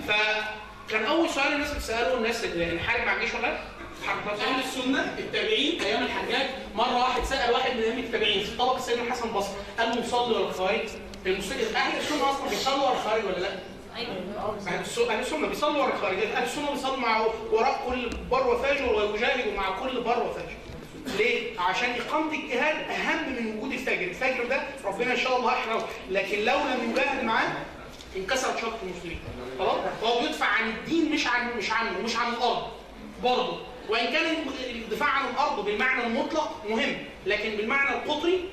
فكان اول سؤال الناس بتساله الناس اللي حارب مع الجيش ولا لا؟ حرب 73 اهل السنه التابعين ايام الحجاج مره واحد سال واحد من ائمه التابعين في طبق سيدنا الحسن البصري قال له نصلي ولا الخوارج؟ المسلمين اهل السنه اصلا بيصلوا ورا الخوارج ولا لا؟ اهل السنه اهل السنه بيصلوا ورا الخارج اهل السنه بيصلوا مع وراء كل بر وفاجر ويجاهدوا مع كل بر وفاجر ليه؟ عشان إقامة الجهاد أهم من وجود الفاجر، الفاجر ده ربنا إن شاء الله أحرقه، لكن لو لم يجاهد معاه انكسرت شوكة المسلمين. خلاص؟ هو بيدفع عن الدين مش عن مش عنه مش عن الأرض. برضه وإن كان الدفاع عن الأرض بالمعنى المطلق مهم، لكن بالمعنى القطري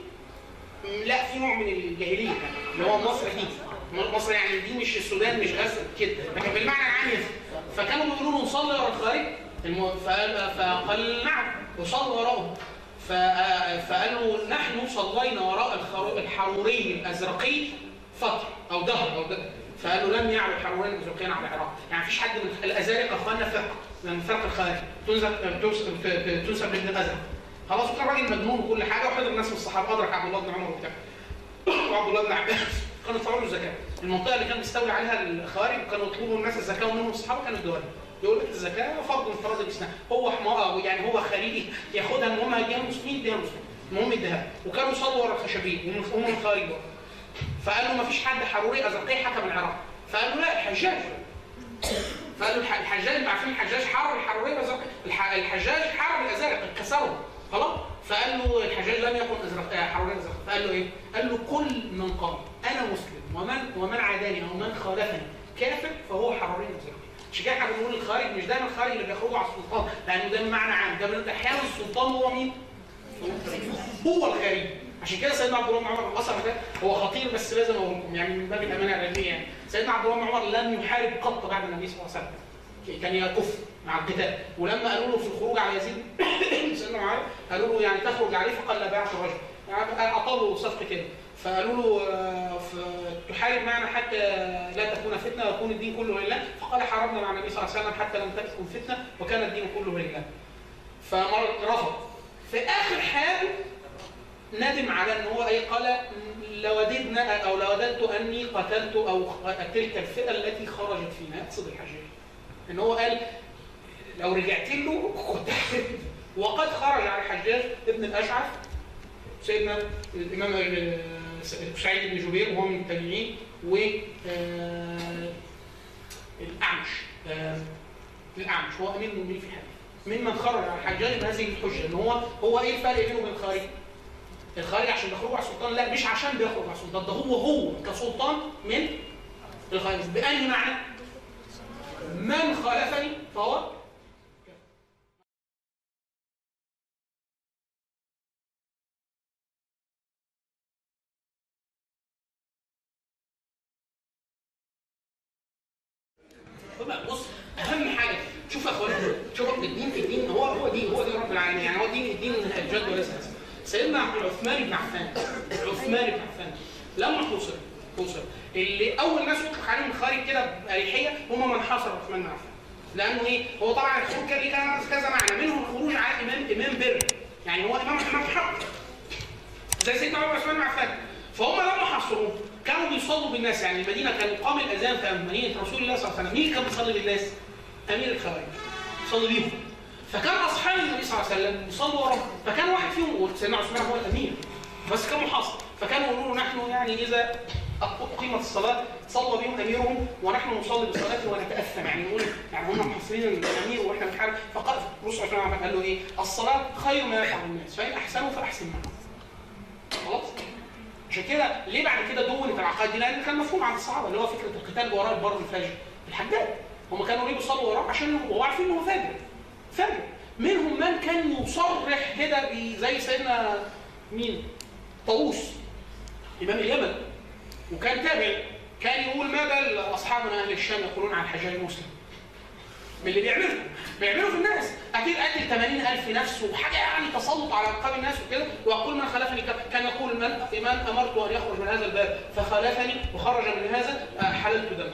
لا في نوع من الجاهليه اللي هو مصر دي مصر يعني دي مش السودان مش غزه كده لكن بالمعنى العام يفهم. فكانوا بيقولوا له نصلي ورا الخارج الم- فقال فقال نعم وصلى وراهم ف- فقال له نحن صلينا وراء الخرو- الحروري الازرقي فتره او دهر او دهر فقال له لم يعلو الحرورين الازرقيين على العراق يعني مفيش حد من الازارق اخواننا فرقه من فرق الخارج تنسب تنسب تنسب لابن الازرق خلاص وكان راجل مجنون وكل حاجه وحضر ناس من الصحابه ادرك عبد الله بن عمر وبتاع وعبد الله بن عباس كانوا يدفعوا له الزكاه المنطقه اللي كان بيستولي عليها الخوارج وكانوا يطلبوا الناس الزكاه ومنهم الصحابه كانوا الدول يقول لك الزكاه فرض من فرض الاسلام هو حمار يعني هو خليجي ياخدها المهم هيديها المسلمين يديها المسلمين المهم يديها وكانوا يصلوا ورا الخشبين وهم الخارج برضه فقال له ما فيش حد حروري ازرقي حكم العراق فقال له لا الحجاج فقال له الح- الحجاج انتوا عارفين الحجاج حرر الحروريه الازرق الح- الحجاج حرر الازارق كسرهم خلاص فقال له الحجاج لم يكن ازرق آه، حروريه ازرق فقال له ايه؟ قال له كل من قال انا مسلم ومن ومن عاداني او من خالفني كافر فهو حروري ازرق عشان كده احنا بنقول الخارج مش دايما الخارج اللي بيخرجوا على السلطان لانه ده معنى عام ده بنقول احيانا السلطان هو مين؟ هو الخارجي عشان كده سيدنا عبد الله بن عمر الاثر ده هو خطير بس لازم اقول لكم يعني من باب الامانه العلميه يعني سيدنا عبد الله بن عمر لم يحارب قط بعد النبي صلى الله عليه وسلم كان يكف مع القتال ولما قالوا له في الخروج على يزيد سيدنا معاويه قالوا له يعني تخرج عليه فقال لا باعت الرجل يعني اعطوا صفقه كده فقالوا له آه، ف- تحارب معنا حتى لا تكون فتنه ويكون الدين كله لله فقال حاربنا مع النبي صلى الله عليه وسلم حتى لم تكن فتنه وكان الدين كله لله فرفض في اخر حال ندم على ان هو ايه قال لوددنا او لوددت اني قتلت او تلك الفئه التي خرجت فينا يقصد الحجاج ان هو قال لو رجعت له كنت وقد خرج على الحجاج ابن الاشعث سيدنا الامام ال- سعيد بن جبير وهو من التابعين و آه، الاعمش آه، الاعمش هو امير المؤمنين في الحديث ممن خرج على الحجاج بهذه الحجه ان هو هو ايه الفرق بينه وبين الخارج؟ الخارج عشان بيخرجوا على السلطان لا مش عشان بيخرج على السلطان ده هو هو كسلطان من الخارج بأنهي معنى؟ من خالفني فهو طبعا بص اهم حاجه شوف يا اخوان شوف الدين الدين هو هو دين هو دين رب العالمين يعني هو دين الدين الجد وليس الاسم سيدنا عثمان بن عفان عثمان بن عفان لما حوصر حوصر اللي اول ناس يطلق عليهم الخارج كده باريحيه هم من حاصر عثمان بن عفان لانه ايه هو طبعا الخروج كان ليه كذا- كذا معنى منهم الخروج على امام امام بر يعني هو امام امام حق زي سيدنا عمر عثمان بن عفان فهم لما حصروه كانوا بيصلوا بالناس يعني المدينه كان يقام الاذان في مدينه رسول الله صلى الله عليه وسلم مين اللي كان بيصلي بالناس؟ امير الخوارج يصلي بيهم فكان اصحاب النبي صلى الله عليه وسلم يصلوا وراه فكان واحد فيهم وسيدنا عثمان هو الامير بس كان محاصر فكانوا يقولوا له نحن يعني اذا اقيمت الصلاه صلى بهم اميرهم ونحن نصلي بصلاته ونتاثم يعني نقول يعني هم محاصرين الامير واحنا بنحارب فقال الرسول صلى الله عليه وسلم قال له ايه؟ الصلاه خير ما يفعل الناس فان احسنوا فاحسن معهم خلاص عشان كده ليه بعد كده دونت العقائد دي؟ لان كان مفهوم عند الصحابه اللي هو فكره القتال وراء البر الفاجر الحداد هم كانوا ليه بيصلوا وراه عشان هو عارفين ان هو فاجر فاجر منهم من كان يصرح كده ب- زي سيدنا مين؟ طاووس امام اليمن وكان تابع كان يقول ما بال اصحابنا اهل الشام يقولون عن الحجاج مسلم من اللي بيعمله بيعمله في الناس اكيد قتل 80000 نفس وحاجه يعني تسلط على رقاب الناس وكده ويقول من خلفني ك- كان يقول من من امرت ان يخرج من هذا الباب فخالفني وخرج من هذا آه، حللت دمه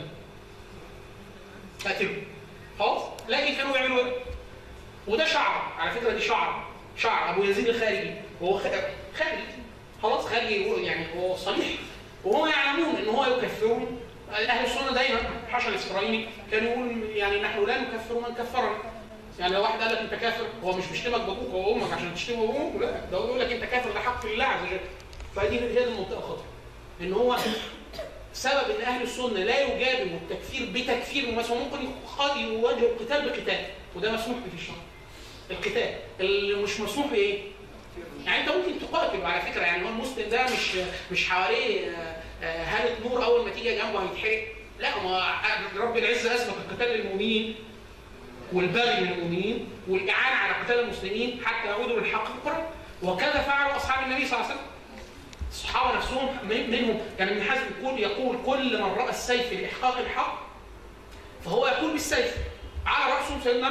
قتله خلاص لكن كانوا بيعملوا ايه؟ وده شعر على فكره دي شعر شعر ابو يزيد الخارجي وهو خ- خارجي خلاص خارجي يقول- يعني هو صريح وهم يعلمون ان هو يكفرهم اهل السنه دايما حشا الاسرائيلي كان يقول يعني نحن لا نكفر من كفرنا يعني لو واحد قال لك انت كافر هو مش بيشتمك بابوك وامك عشان تشتمه بابوك لا ده هو بيقول لك انت كافر ده حق لله عز وجل فدي هي دي المنطقه الخطر ان هو سبب ان اهل السنه لا يجابوا التكفير بتكفير مثلا ممكن يخ- يواجهوا القتال بقتال وده مسموح به في الشرع القتال اللي مش مسموح بايه؟ يعني انت ممكن تقاتل على فكره يعني هو المسلم ده مش مش حواليه آه، آه، هاله نور اول ما تيجي جنبه هيتحرق لا ما رب العزه اثبت القتال للمؤمنين والبغي للمؤمنين والاعانه على قتال المسلمين حتى يعودوا للحق في القران وكذا فعل اصحاب النبي صلى الله عليه وسلم الصحابه نفسهم من- منهم كان ابن حزم يقول يقول كل من راى السيف لاحقاق الحق فهو يقول بالسيف على راسهم سيدنا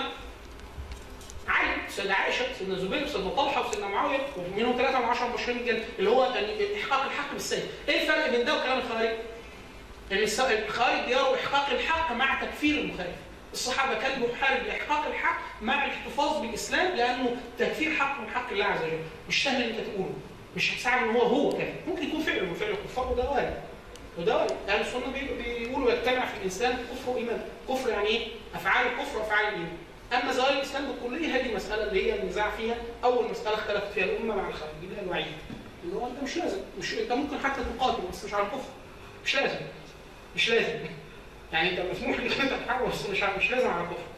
علي سيدنا عائشه سيدنا زبير سيدنا طلحه وسيدنا معاويه ومنهم ثلاثه من عشره مبشرين بالجنه اللي هو كان احقاق الحق بالسيف ايه الفرق بين ده وكلام الخوارج؟ ان الس- الخوارج بيروا احقاق الحق مع تكفير المخالف الصحابه كانوا بيحارب لاحقاق الحق مع الاحتفاظ بالاسلام لانه تكفير حق من حق الله عز وجل مش سهل ان انت تقوله مش هتساعد ان هو هو كافر ممكن يكون فعل من فعل الكفار وده وارد وده وارد اهل السنه بي- بيقولوا يجتمع في الانسان كفر وايمان كفر يعني ايه؟ افعال الكفر وافعال الايمان اما زوال الاسلام بالكليه هذه المساله اللي هي النزاع فيها اول مساله اختلفت فيها الامه مع الخارج ده الوعيد ان هو انت مش لازم مش انت ممكن حتى تقاتل بس مش على الكفر مش لازم مش لازم يعني انت مسموح لك انت تحارب بس مش مش لازم على الكفر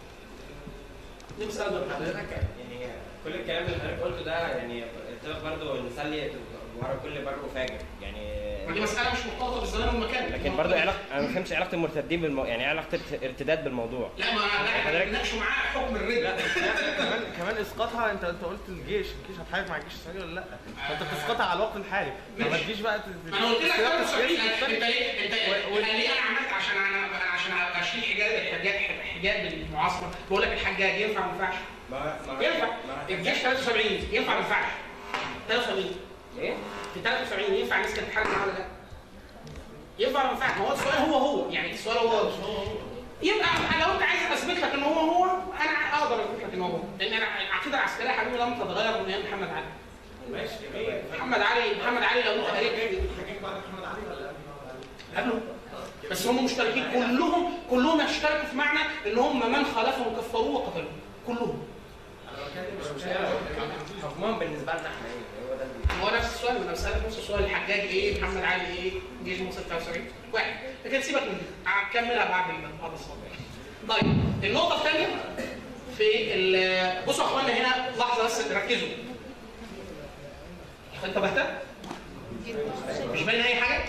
دي مساله ده حضرتك يعني كل الكلام اللي حضرتك قلته ده يعني اتفق برضه نصلي ورا كل بر وفاجر يعني ما دي مساله مش مرتبطه بالزمان والمكان لكن برضه علاقه انا ما فهمتش علاقه المرتدين بالمو... يعني ايه علاقه ارتداد بالموضوع لا ما لا احنا حضرتك- بنناقش معاه حكم الرده كمان كمان اسقاطها انت انت قلت الجيش الجيش هتحارب مع الجيش الاسرائيلي ولا لا؟ فانت بتسقطها على الوقت الحالي ما ماشي. تجيش بقى ما انا قلت لك السياق انا السياسي صحيح انت تختلف. ليه انت و- و- انا ليه انا عملت عشان انا أنا عشان اشيل حجاب الحجاب حجاب المعاصره بقول لك الحجاج ينفع ما ينفعش ما ما ينفع ما- الجيش 73 ينفع ما ينفعش 73 ايه؟ في 73 ينفع الناس كانت تحارب معاه ولا لا؟ ينفع ولا ما ينفعش؟ ما هو السؤال هو هو يعني السؤال هو هو يبقى لو انت عايز اثبت لك ان هو هو انا اقدر اثبت لك ان هو هو لان انا العقيده العسكريه يا حبيبي لم تتغير من ايام محمد علي ماشي جميل محمد علي محمد علي لو انت قريت قبله بس هم مشتركين كلهم كلهم اشتركوا في معنى ان هم من خالفهم كفروه وقتلوه كلهم حكمهم بالنسبه لنا احنا ايه؟ هو ده اللي- هو نفس السؤال انا بسالك نفس السؤال الحجاج ايه محمد علي ايه جيش مصر 73 واحد لكن سيبك من دي هكملها بعد ال- بعد الصلاه طيب النقطه الثانيه في ال- بصوا يا اخوانا هنا لحظه بس ركزوا انتبهت؟ مش باين اي حاجه؟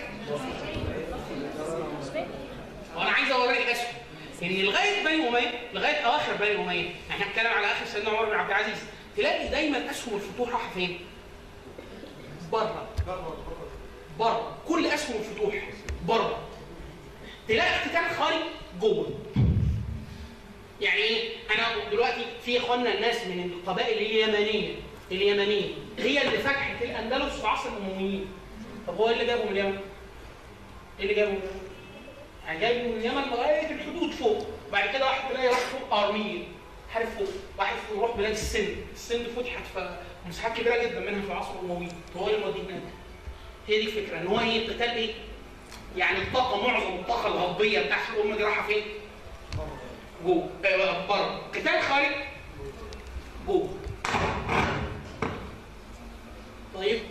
وانا عايز اوريك اسهم ان لغايه بني اميه لغايه اواخر بني اميه احنا هنتكلم على اخر سيدنا عمر بن عبد العزيز تلاقي دايما اسهم الفتوح رايحه فين؟ بره بره كل اسهم الفتوح بره تلاقي اقتتال خارج جوه يعني ايه؟ انا دلوقتي في اخواننا الناس من القبائل اليمنيه اليمنيه هي اللي فتحت الاندلس في عصر الامويين طب هو ايه اللي جابهم اليمن؟ ايه اللي جابهم اليمن؟ يعني يعني جاي من اليمن لغايه الحدود فوق وبعد كده واحد تلاقي راح فوق ارميل حارب فوق واحد يروح بلاد السند السند فتحت في مساحات كبيره جدا منها في العصر الاموي هو اللي موديه هناك هي دي الفكره ان هو ايه قتال ايه؟ يعني الطاقه معظم الطاقه الغربيه بتاعت الامه دي رايحه فين؟ جوه آه، بره قتال خارج جوه طيب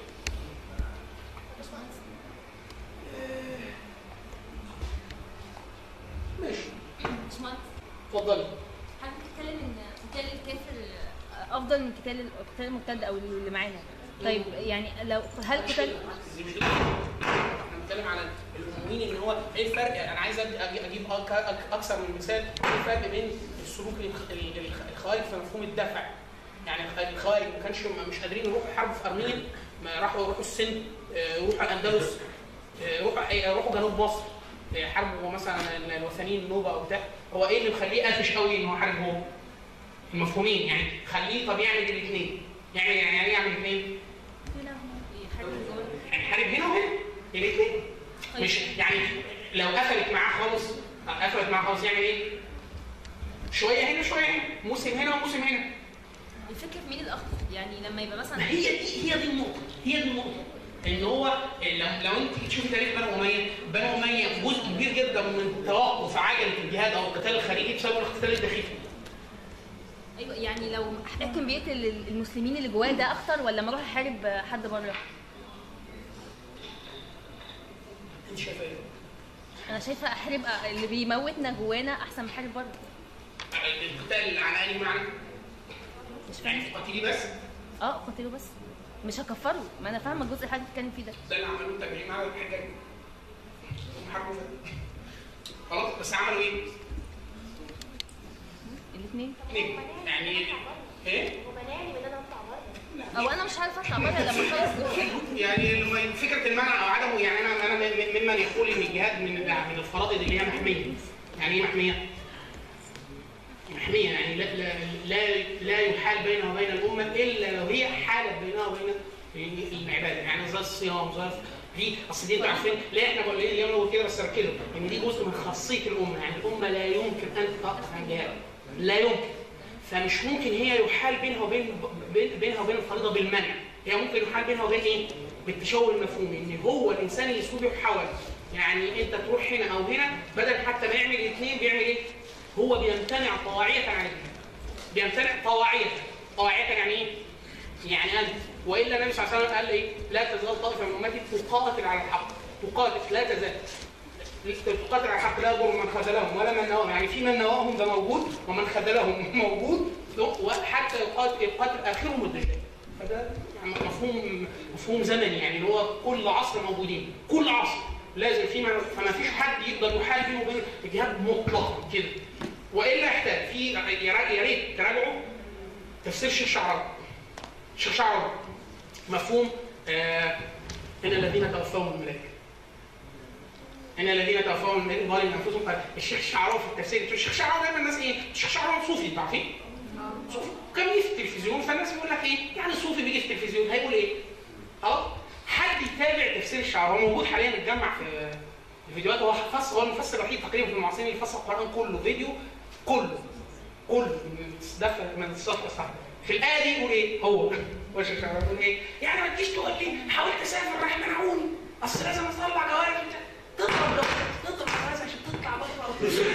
ماشي باشمهندس اتفضلي حضرتك بتتكلم ان قتال الكافر افضل من قتال القتال المرتد او اللي معانا طيب يعني لو هل قتال دي مش دي احنا بنتكلم على الامويين ان هو ايه الفرق انا عايز أج- أج- اجيب أك- أك- اكثر من مثال ايه الفرق بين السلوك الخ- ال- ال- الخوارج في مفهوم الدفع يعني الخوارج ما كانش مش قادرين يروحوا يحاربوا في ارمينيا ما راحوا يروحوا السند آه، يروحوا الاندلس آه، يروحوا يروحوا جنوب مصر آه، يحاربوا مثلا الوثنيين النوبه او بتاع هو ايه اللي مخليه قافش قوي ان هو يحارب هو؟ المفهومين يعني خليه طب يعمل الاثنين يعني يعني إيه يعمل الاثنين يحارب الجول يعني حارب هنا وهنا الاثنين مش يعني لو قفلت معاه خالص قفلت معاه خالص يعمل ايه؟ شويه هنا شويه هنا موسم هنا وموسم هنا الفكره في مين الاخطر يعني لما يبقى مثلا ما هي دي هي دي النقطه هي دي النقطه ان هو لو, لو انت تشوفي تاريخ بنو اميه بنو اميه جزء كبير جدا من توقف عجله الجهاد او القتال الخارجي بسبب الاقتتال الداخلي ايوه يعني لو حاكم بيقتل المسلمين اللي جواه ده اخطر ولا لما اروح احارب حد بره انت شايفه ايه؟ انا شايفه احارب اللي بيموتنا جوانا احسن من احارب بره القتال على اي معنى؟ مش يعني فاهم تقاتلي بس اه قتله بس مش هكفره ما انا فاهمه الجزء اللي حضرتك بتتكلم فيه ده ده اللي عملوه التابعين معاه الحجاج هم حاربوا فيه. خلاص بس عملوا ايه؟ الاثنين اثنين يعني ايه؟ ومنعني من ان انا اطلع بره او انا مش عارفه اطلع بره لما اخلص جوه يعني لما فكره المنع او عدمه يعني انا انا م- ممن يقول ان الجهاد من من الفرائض اللي هي محميه يعني ايه محميه؟ محميه يعني لا لا لا, لا يحال بينها وبين الامه الا لو هي حالت بينها وبين العباده يعني زي الصيام زي دي اصل دي انتوا عارفين ليه احنا بقول ايه اليوم نقول كده بس ركزوا ان دي جزء من خاصيه الامه يعني الامه لا يمكن ان تقف عن جهاد لا يمكن فمش ممكن هي يحال بينها وبين بين- بينها وبين الفريضه بالمنع هي ممكن يحال بينها وبين ايه؟ بالتشوه المفهومي ان هو الانسان اللي اسلوبه يحول يعني انت تروح هنا او هنا بدل حتى ما يعمل الاثنين بيعمل ايه؟ هو بيمتنع طواعية عن الاثنين بيمتنع طواعية طواعية يعني ايه؟ يعني انت والا النبي صلى الله عليه وسلم قال ايه؟ لا تزال طائفه من امتي تقاتل على الحق تقاتل لا تزال تقاتل على الحق لا يضر من خذلهم ولا من نواهم يعني في من نواهم ده موجود ومن خذلهم موجود وحتى يقاتل, يقاتل اخرهم الدجال فده يعني مفهوم مفهوم زمني يعني اللي هو كل عصر موجودين كل عصر لازم في من فما فيش حد يقدر يحال بينه وبين الجهاد مطلقا كده والا يحتاج في يا ريت تراجعوا تفسير الشيخ شعراوي الشيخ شعراوي مفهوم آه ان الذين توفاهم الملائكه ان الذين توفاهم الملائكه ظالم انفسهم قال الشيخ شعراوي في التفسير الشيخ شعراوي دايما الناس ايه؟ الشيخ شعراوي صوفي انتوا عارفين؟ صوفي كان بيجي في التلفزيون فالناس يقول لك ايه؟ يعني صوفي بيجي في التلفزيون هيقول ايه؟ خلاص؟ حد يتابع تفسير الشعراوي هو موجود حاليا متجمع في الفيديوهات هو فصل هو المفسر الوحيد تقريبا في المعاصرين اللي فسر القران كله فيديو كله كله من ده من الصفحه الصح في الايه دي يقول ايه؟ هو وش الشعراوي يقول ايه؟ يعني ما تجيش تقول لي حاولت اسافر راح منعوني اصل لازم اطلع جواز تضرب جواز تضرب جواز عشان تطلع بره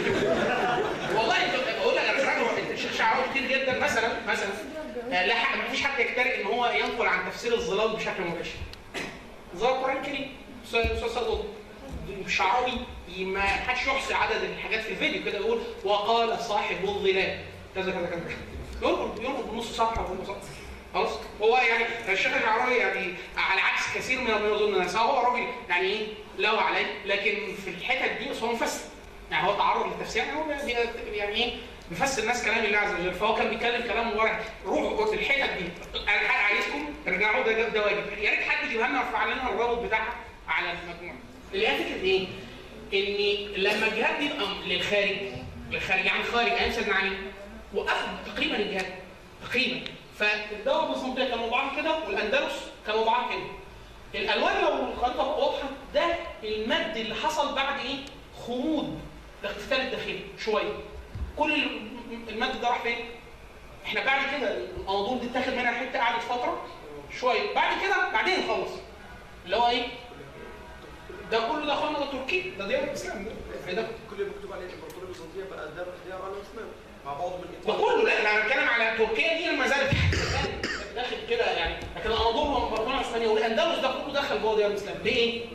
والله انت بقول لك انا راجل الشيخ شعراوي كتير جدا مثلا مثلا آه، لا حق- ما فيش حد يجترئ ان هو ينقل عن تفسير الظلال بشكل مباشر ظلال القران الكريم استاذ استاذ صدق الشعراوي ما حدش يحصي عدد الحاجات في الفيديو كده يقول وقال صاحب الظلال كذا كذا كذا ينقل ينقل بنص صفحه ونص صفحه خلاص هو يعني الشيخ الشعراوي يعني على عكس كثير من من يظن الناس هو راجل يعني ايه له عليه لكن في الحتت دي بس هو مفسر يعني هو تعرض للتفسير يعني هو بي- يعني ايه بيفسر الناس كلام الله عز وجل فهو كان بيتكلم كلام ورع روحوا في الحتت دي انا حد عايزكم ترجعوا ده ده واجب يا ريت حد يجيبها لنا ويرفع لنا الرابط بتاعها على المجموعه اللي هي فكره ايه؟ ان لما الجهاد بيبقى للخارج للخارج يعني خارج ايام سيدنا علي وقفوا تقريبا الجهاد تقريبا فالدوله البيزنطيه كانوا بعض كده والاندلس كانوا بعض كده الالوان لو الخريطه واضحه ده المد اللي حصل بعد ايه؟ خمود الاقتتال الداخلي شويه كل ال- المد ده راح فين؟ احنا بعد كده الاناضول دي اتاخد منها حته قعدت فتره شويه بعد كده بعدين خلص اللي هو ايه؟ ده كله ده اخوانا ده تركي ده ديار الاسلام ده يعني ده كل اللي مكتوب عليه الامبراطوريه البيزنطيه بقى ده اختيار على الاسلام مع بعض من ده كله لا انا بتكلم على تركيا دي لما زالت داخل كده يعني لكن الاناضول والامبراطوريه العثمانيه والاندلس ده كله دخل جوه ديار الاسلام ليه؟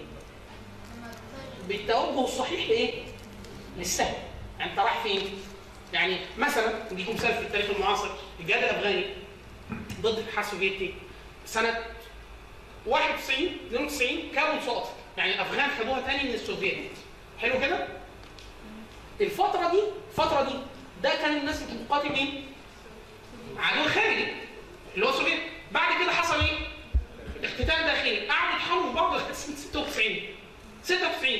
بالتوجه الصحيح لايه؟ للسهم يعني انت رايح فين؟ يعني مثلا نديكم مثال في التاريخ المعاصر الجهاد الافغاني ضد الاتحاد السوفيتي سنه 91 92 كانوا سقطت يعني الافغان خدوها تاني من السوفيت حلو كده؟ الفتره دي الفتره دي ده كان الناس بتقاتل مين؟ عدو خارجي اللي هو السوفيت بعد كده حصل ايه؟ اقتتال داخلي قعدوا يتحاربوا في بعض لغايه سنه 96 96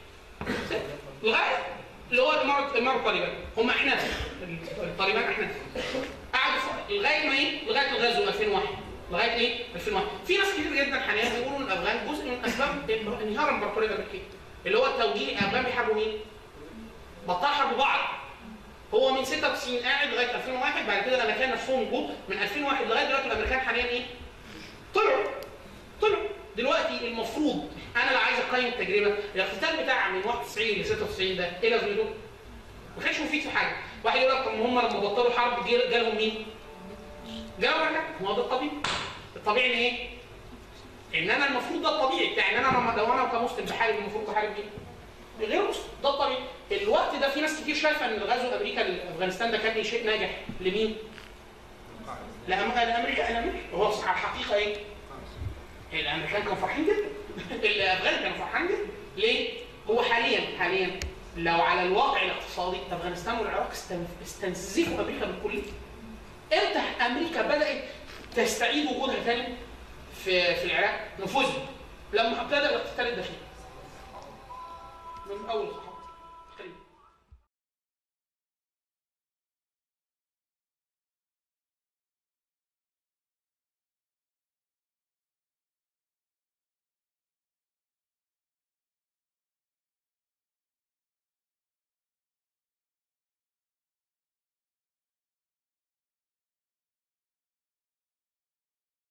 لغايه اللي هو الاماره الاماره الطالبان هم احناف الطالبان احناف قعدوا ف- لغايه ما ايه؟ لغايه الغزو 2001 لغايه ايه؟ 2001 في ناس كتير جدا حاليا بيقولوا ان الافغان جزء من اسباب انهيار الامبراطوريه الامريكيه اللي هو التوجيه الافغان بيحاربوا مين؟ بطلوا يحاربوا بعض هو من 96 قاعد لغايه 2001 بعد كده الامريكان نفسهم جم من 2001 لغايه دلوقتي الامريكان حاليا ايه؟ طلعوا طلعوا دلوقتي المفروض انا لو عايز اقيم التجربه الاقتتال بتاع من 91 ل 96 ده ايه لازمته؟ ما كانش مفيد في حاجه واحد يقول لك طب ما هم لما بطلوا حرب جه- جالهم مين؟ جالهم امريكا ما هو ده الطبيعي الطبيعي ان ايه؟ ان انا المفروض ده الطبيعي بتاعي ان انا لما- لو انا كمسلم بحارب المفروض بحارب مين؟ غير مسلم ده الطبيعي الوقت ده في ناس كتير شايفه ان غزو امريكا لافغانستان ده كان شيء ناجح لمين؟ لأم- لامريكا لامريكا هو صح الحقيقه ايه؟ الامريكان كانوا فرحين جدا الافغان كانوا فرحين جدا ليه؟ هو حاليا حاليا لو على الواقع الاقتصادي افغانستان والعراق استن- استنزفوا امريكا بالكليه امتى امريكا بدات تستعيد وجودها تاني في في العراق نفوذها لما ابتدى الاقتتال الداخلي من اول الصحابه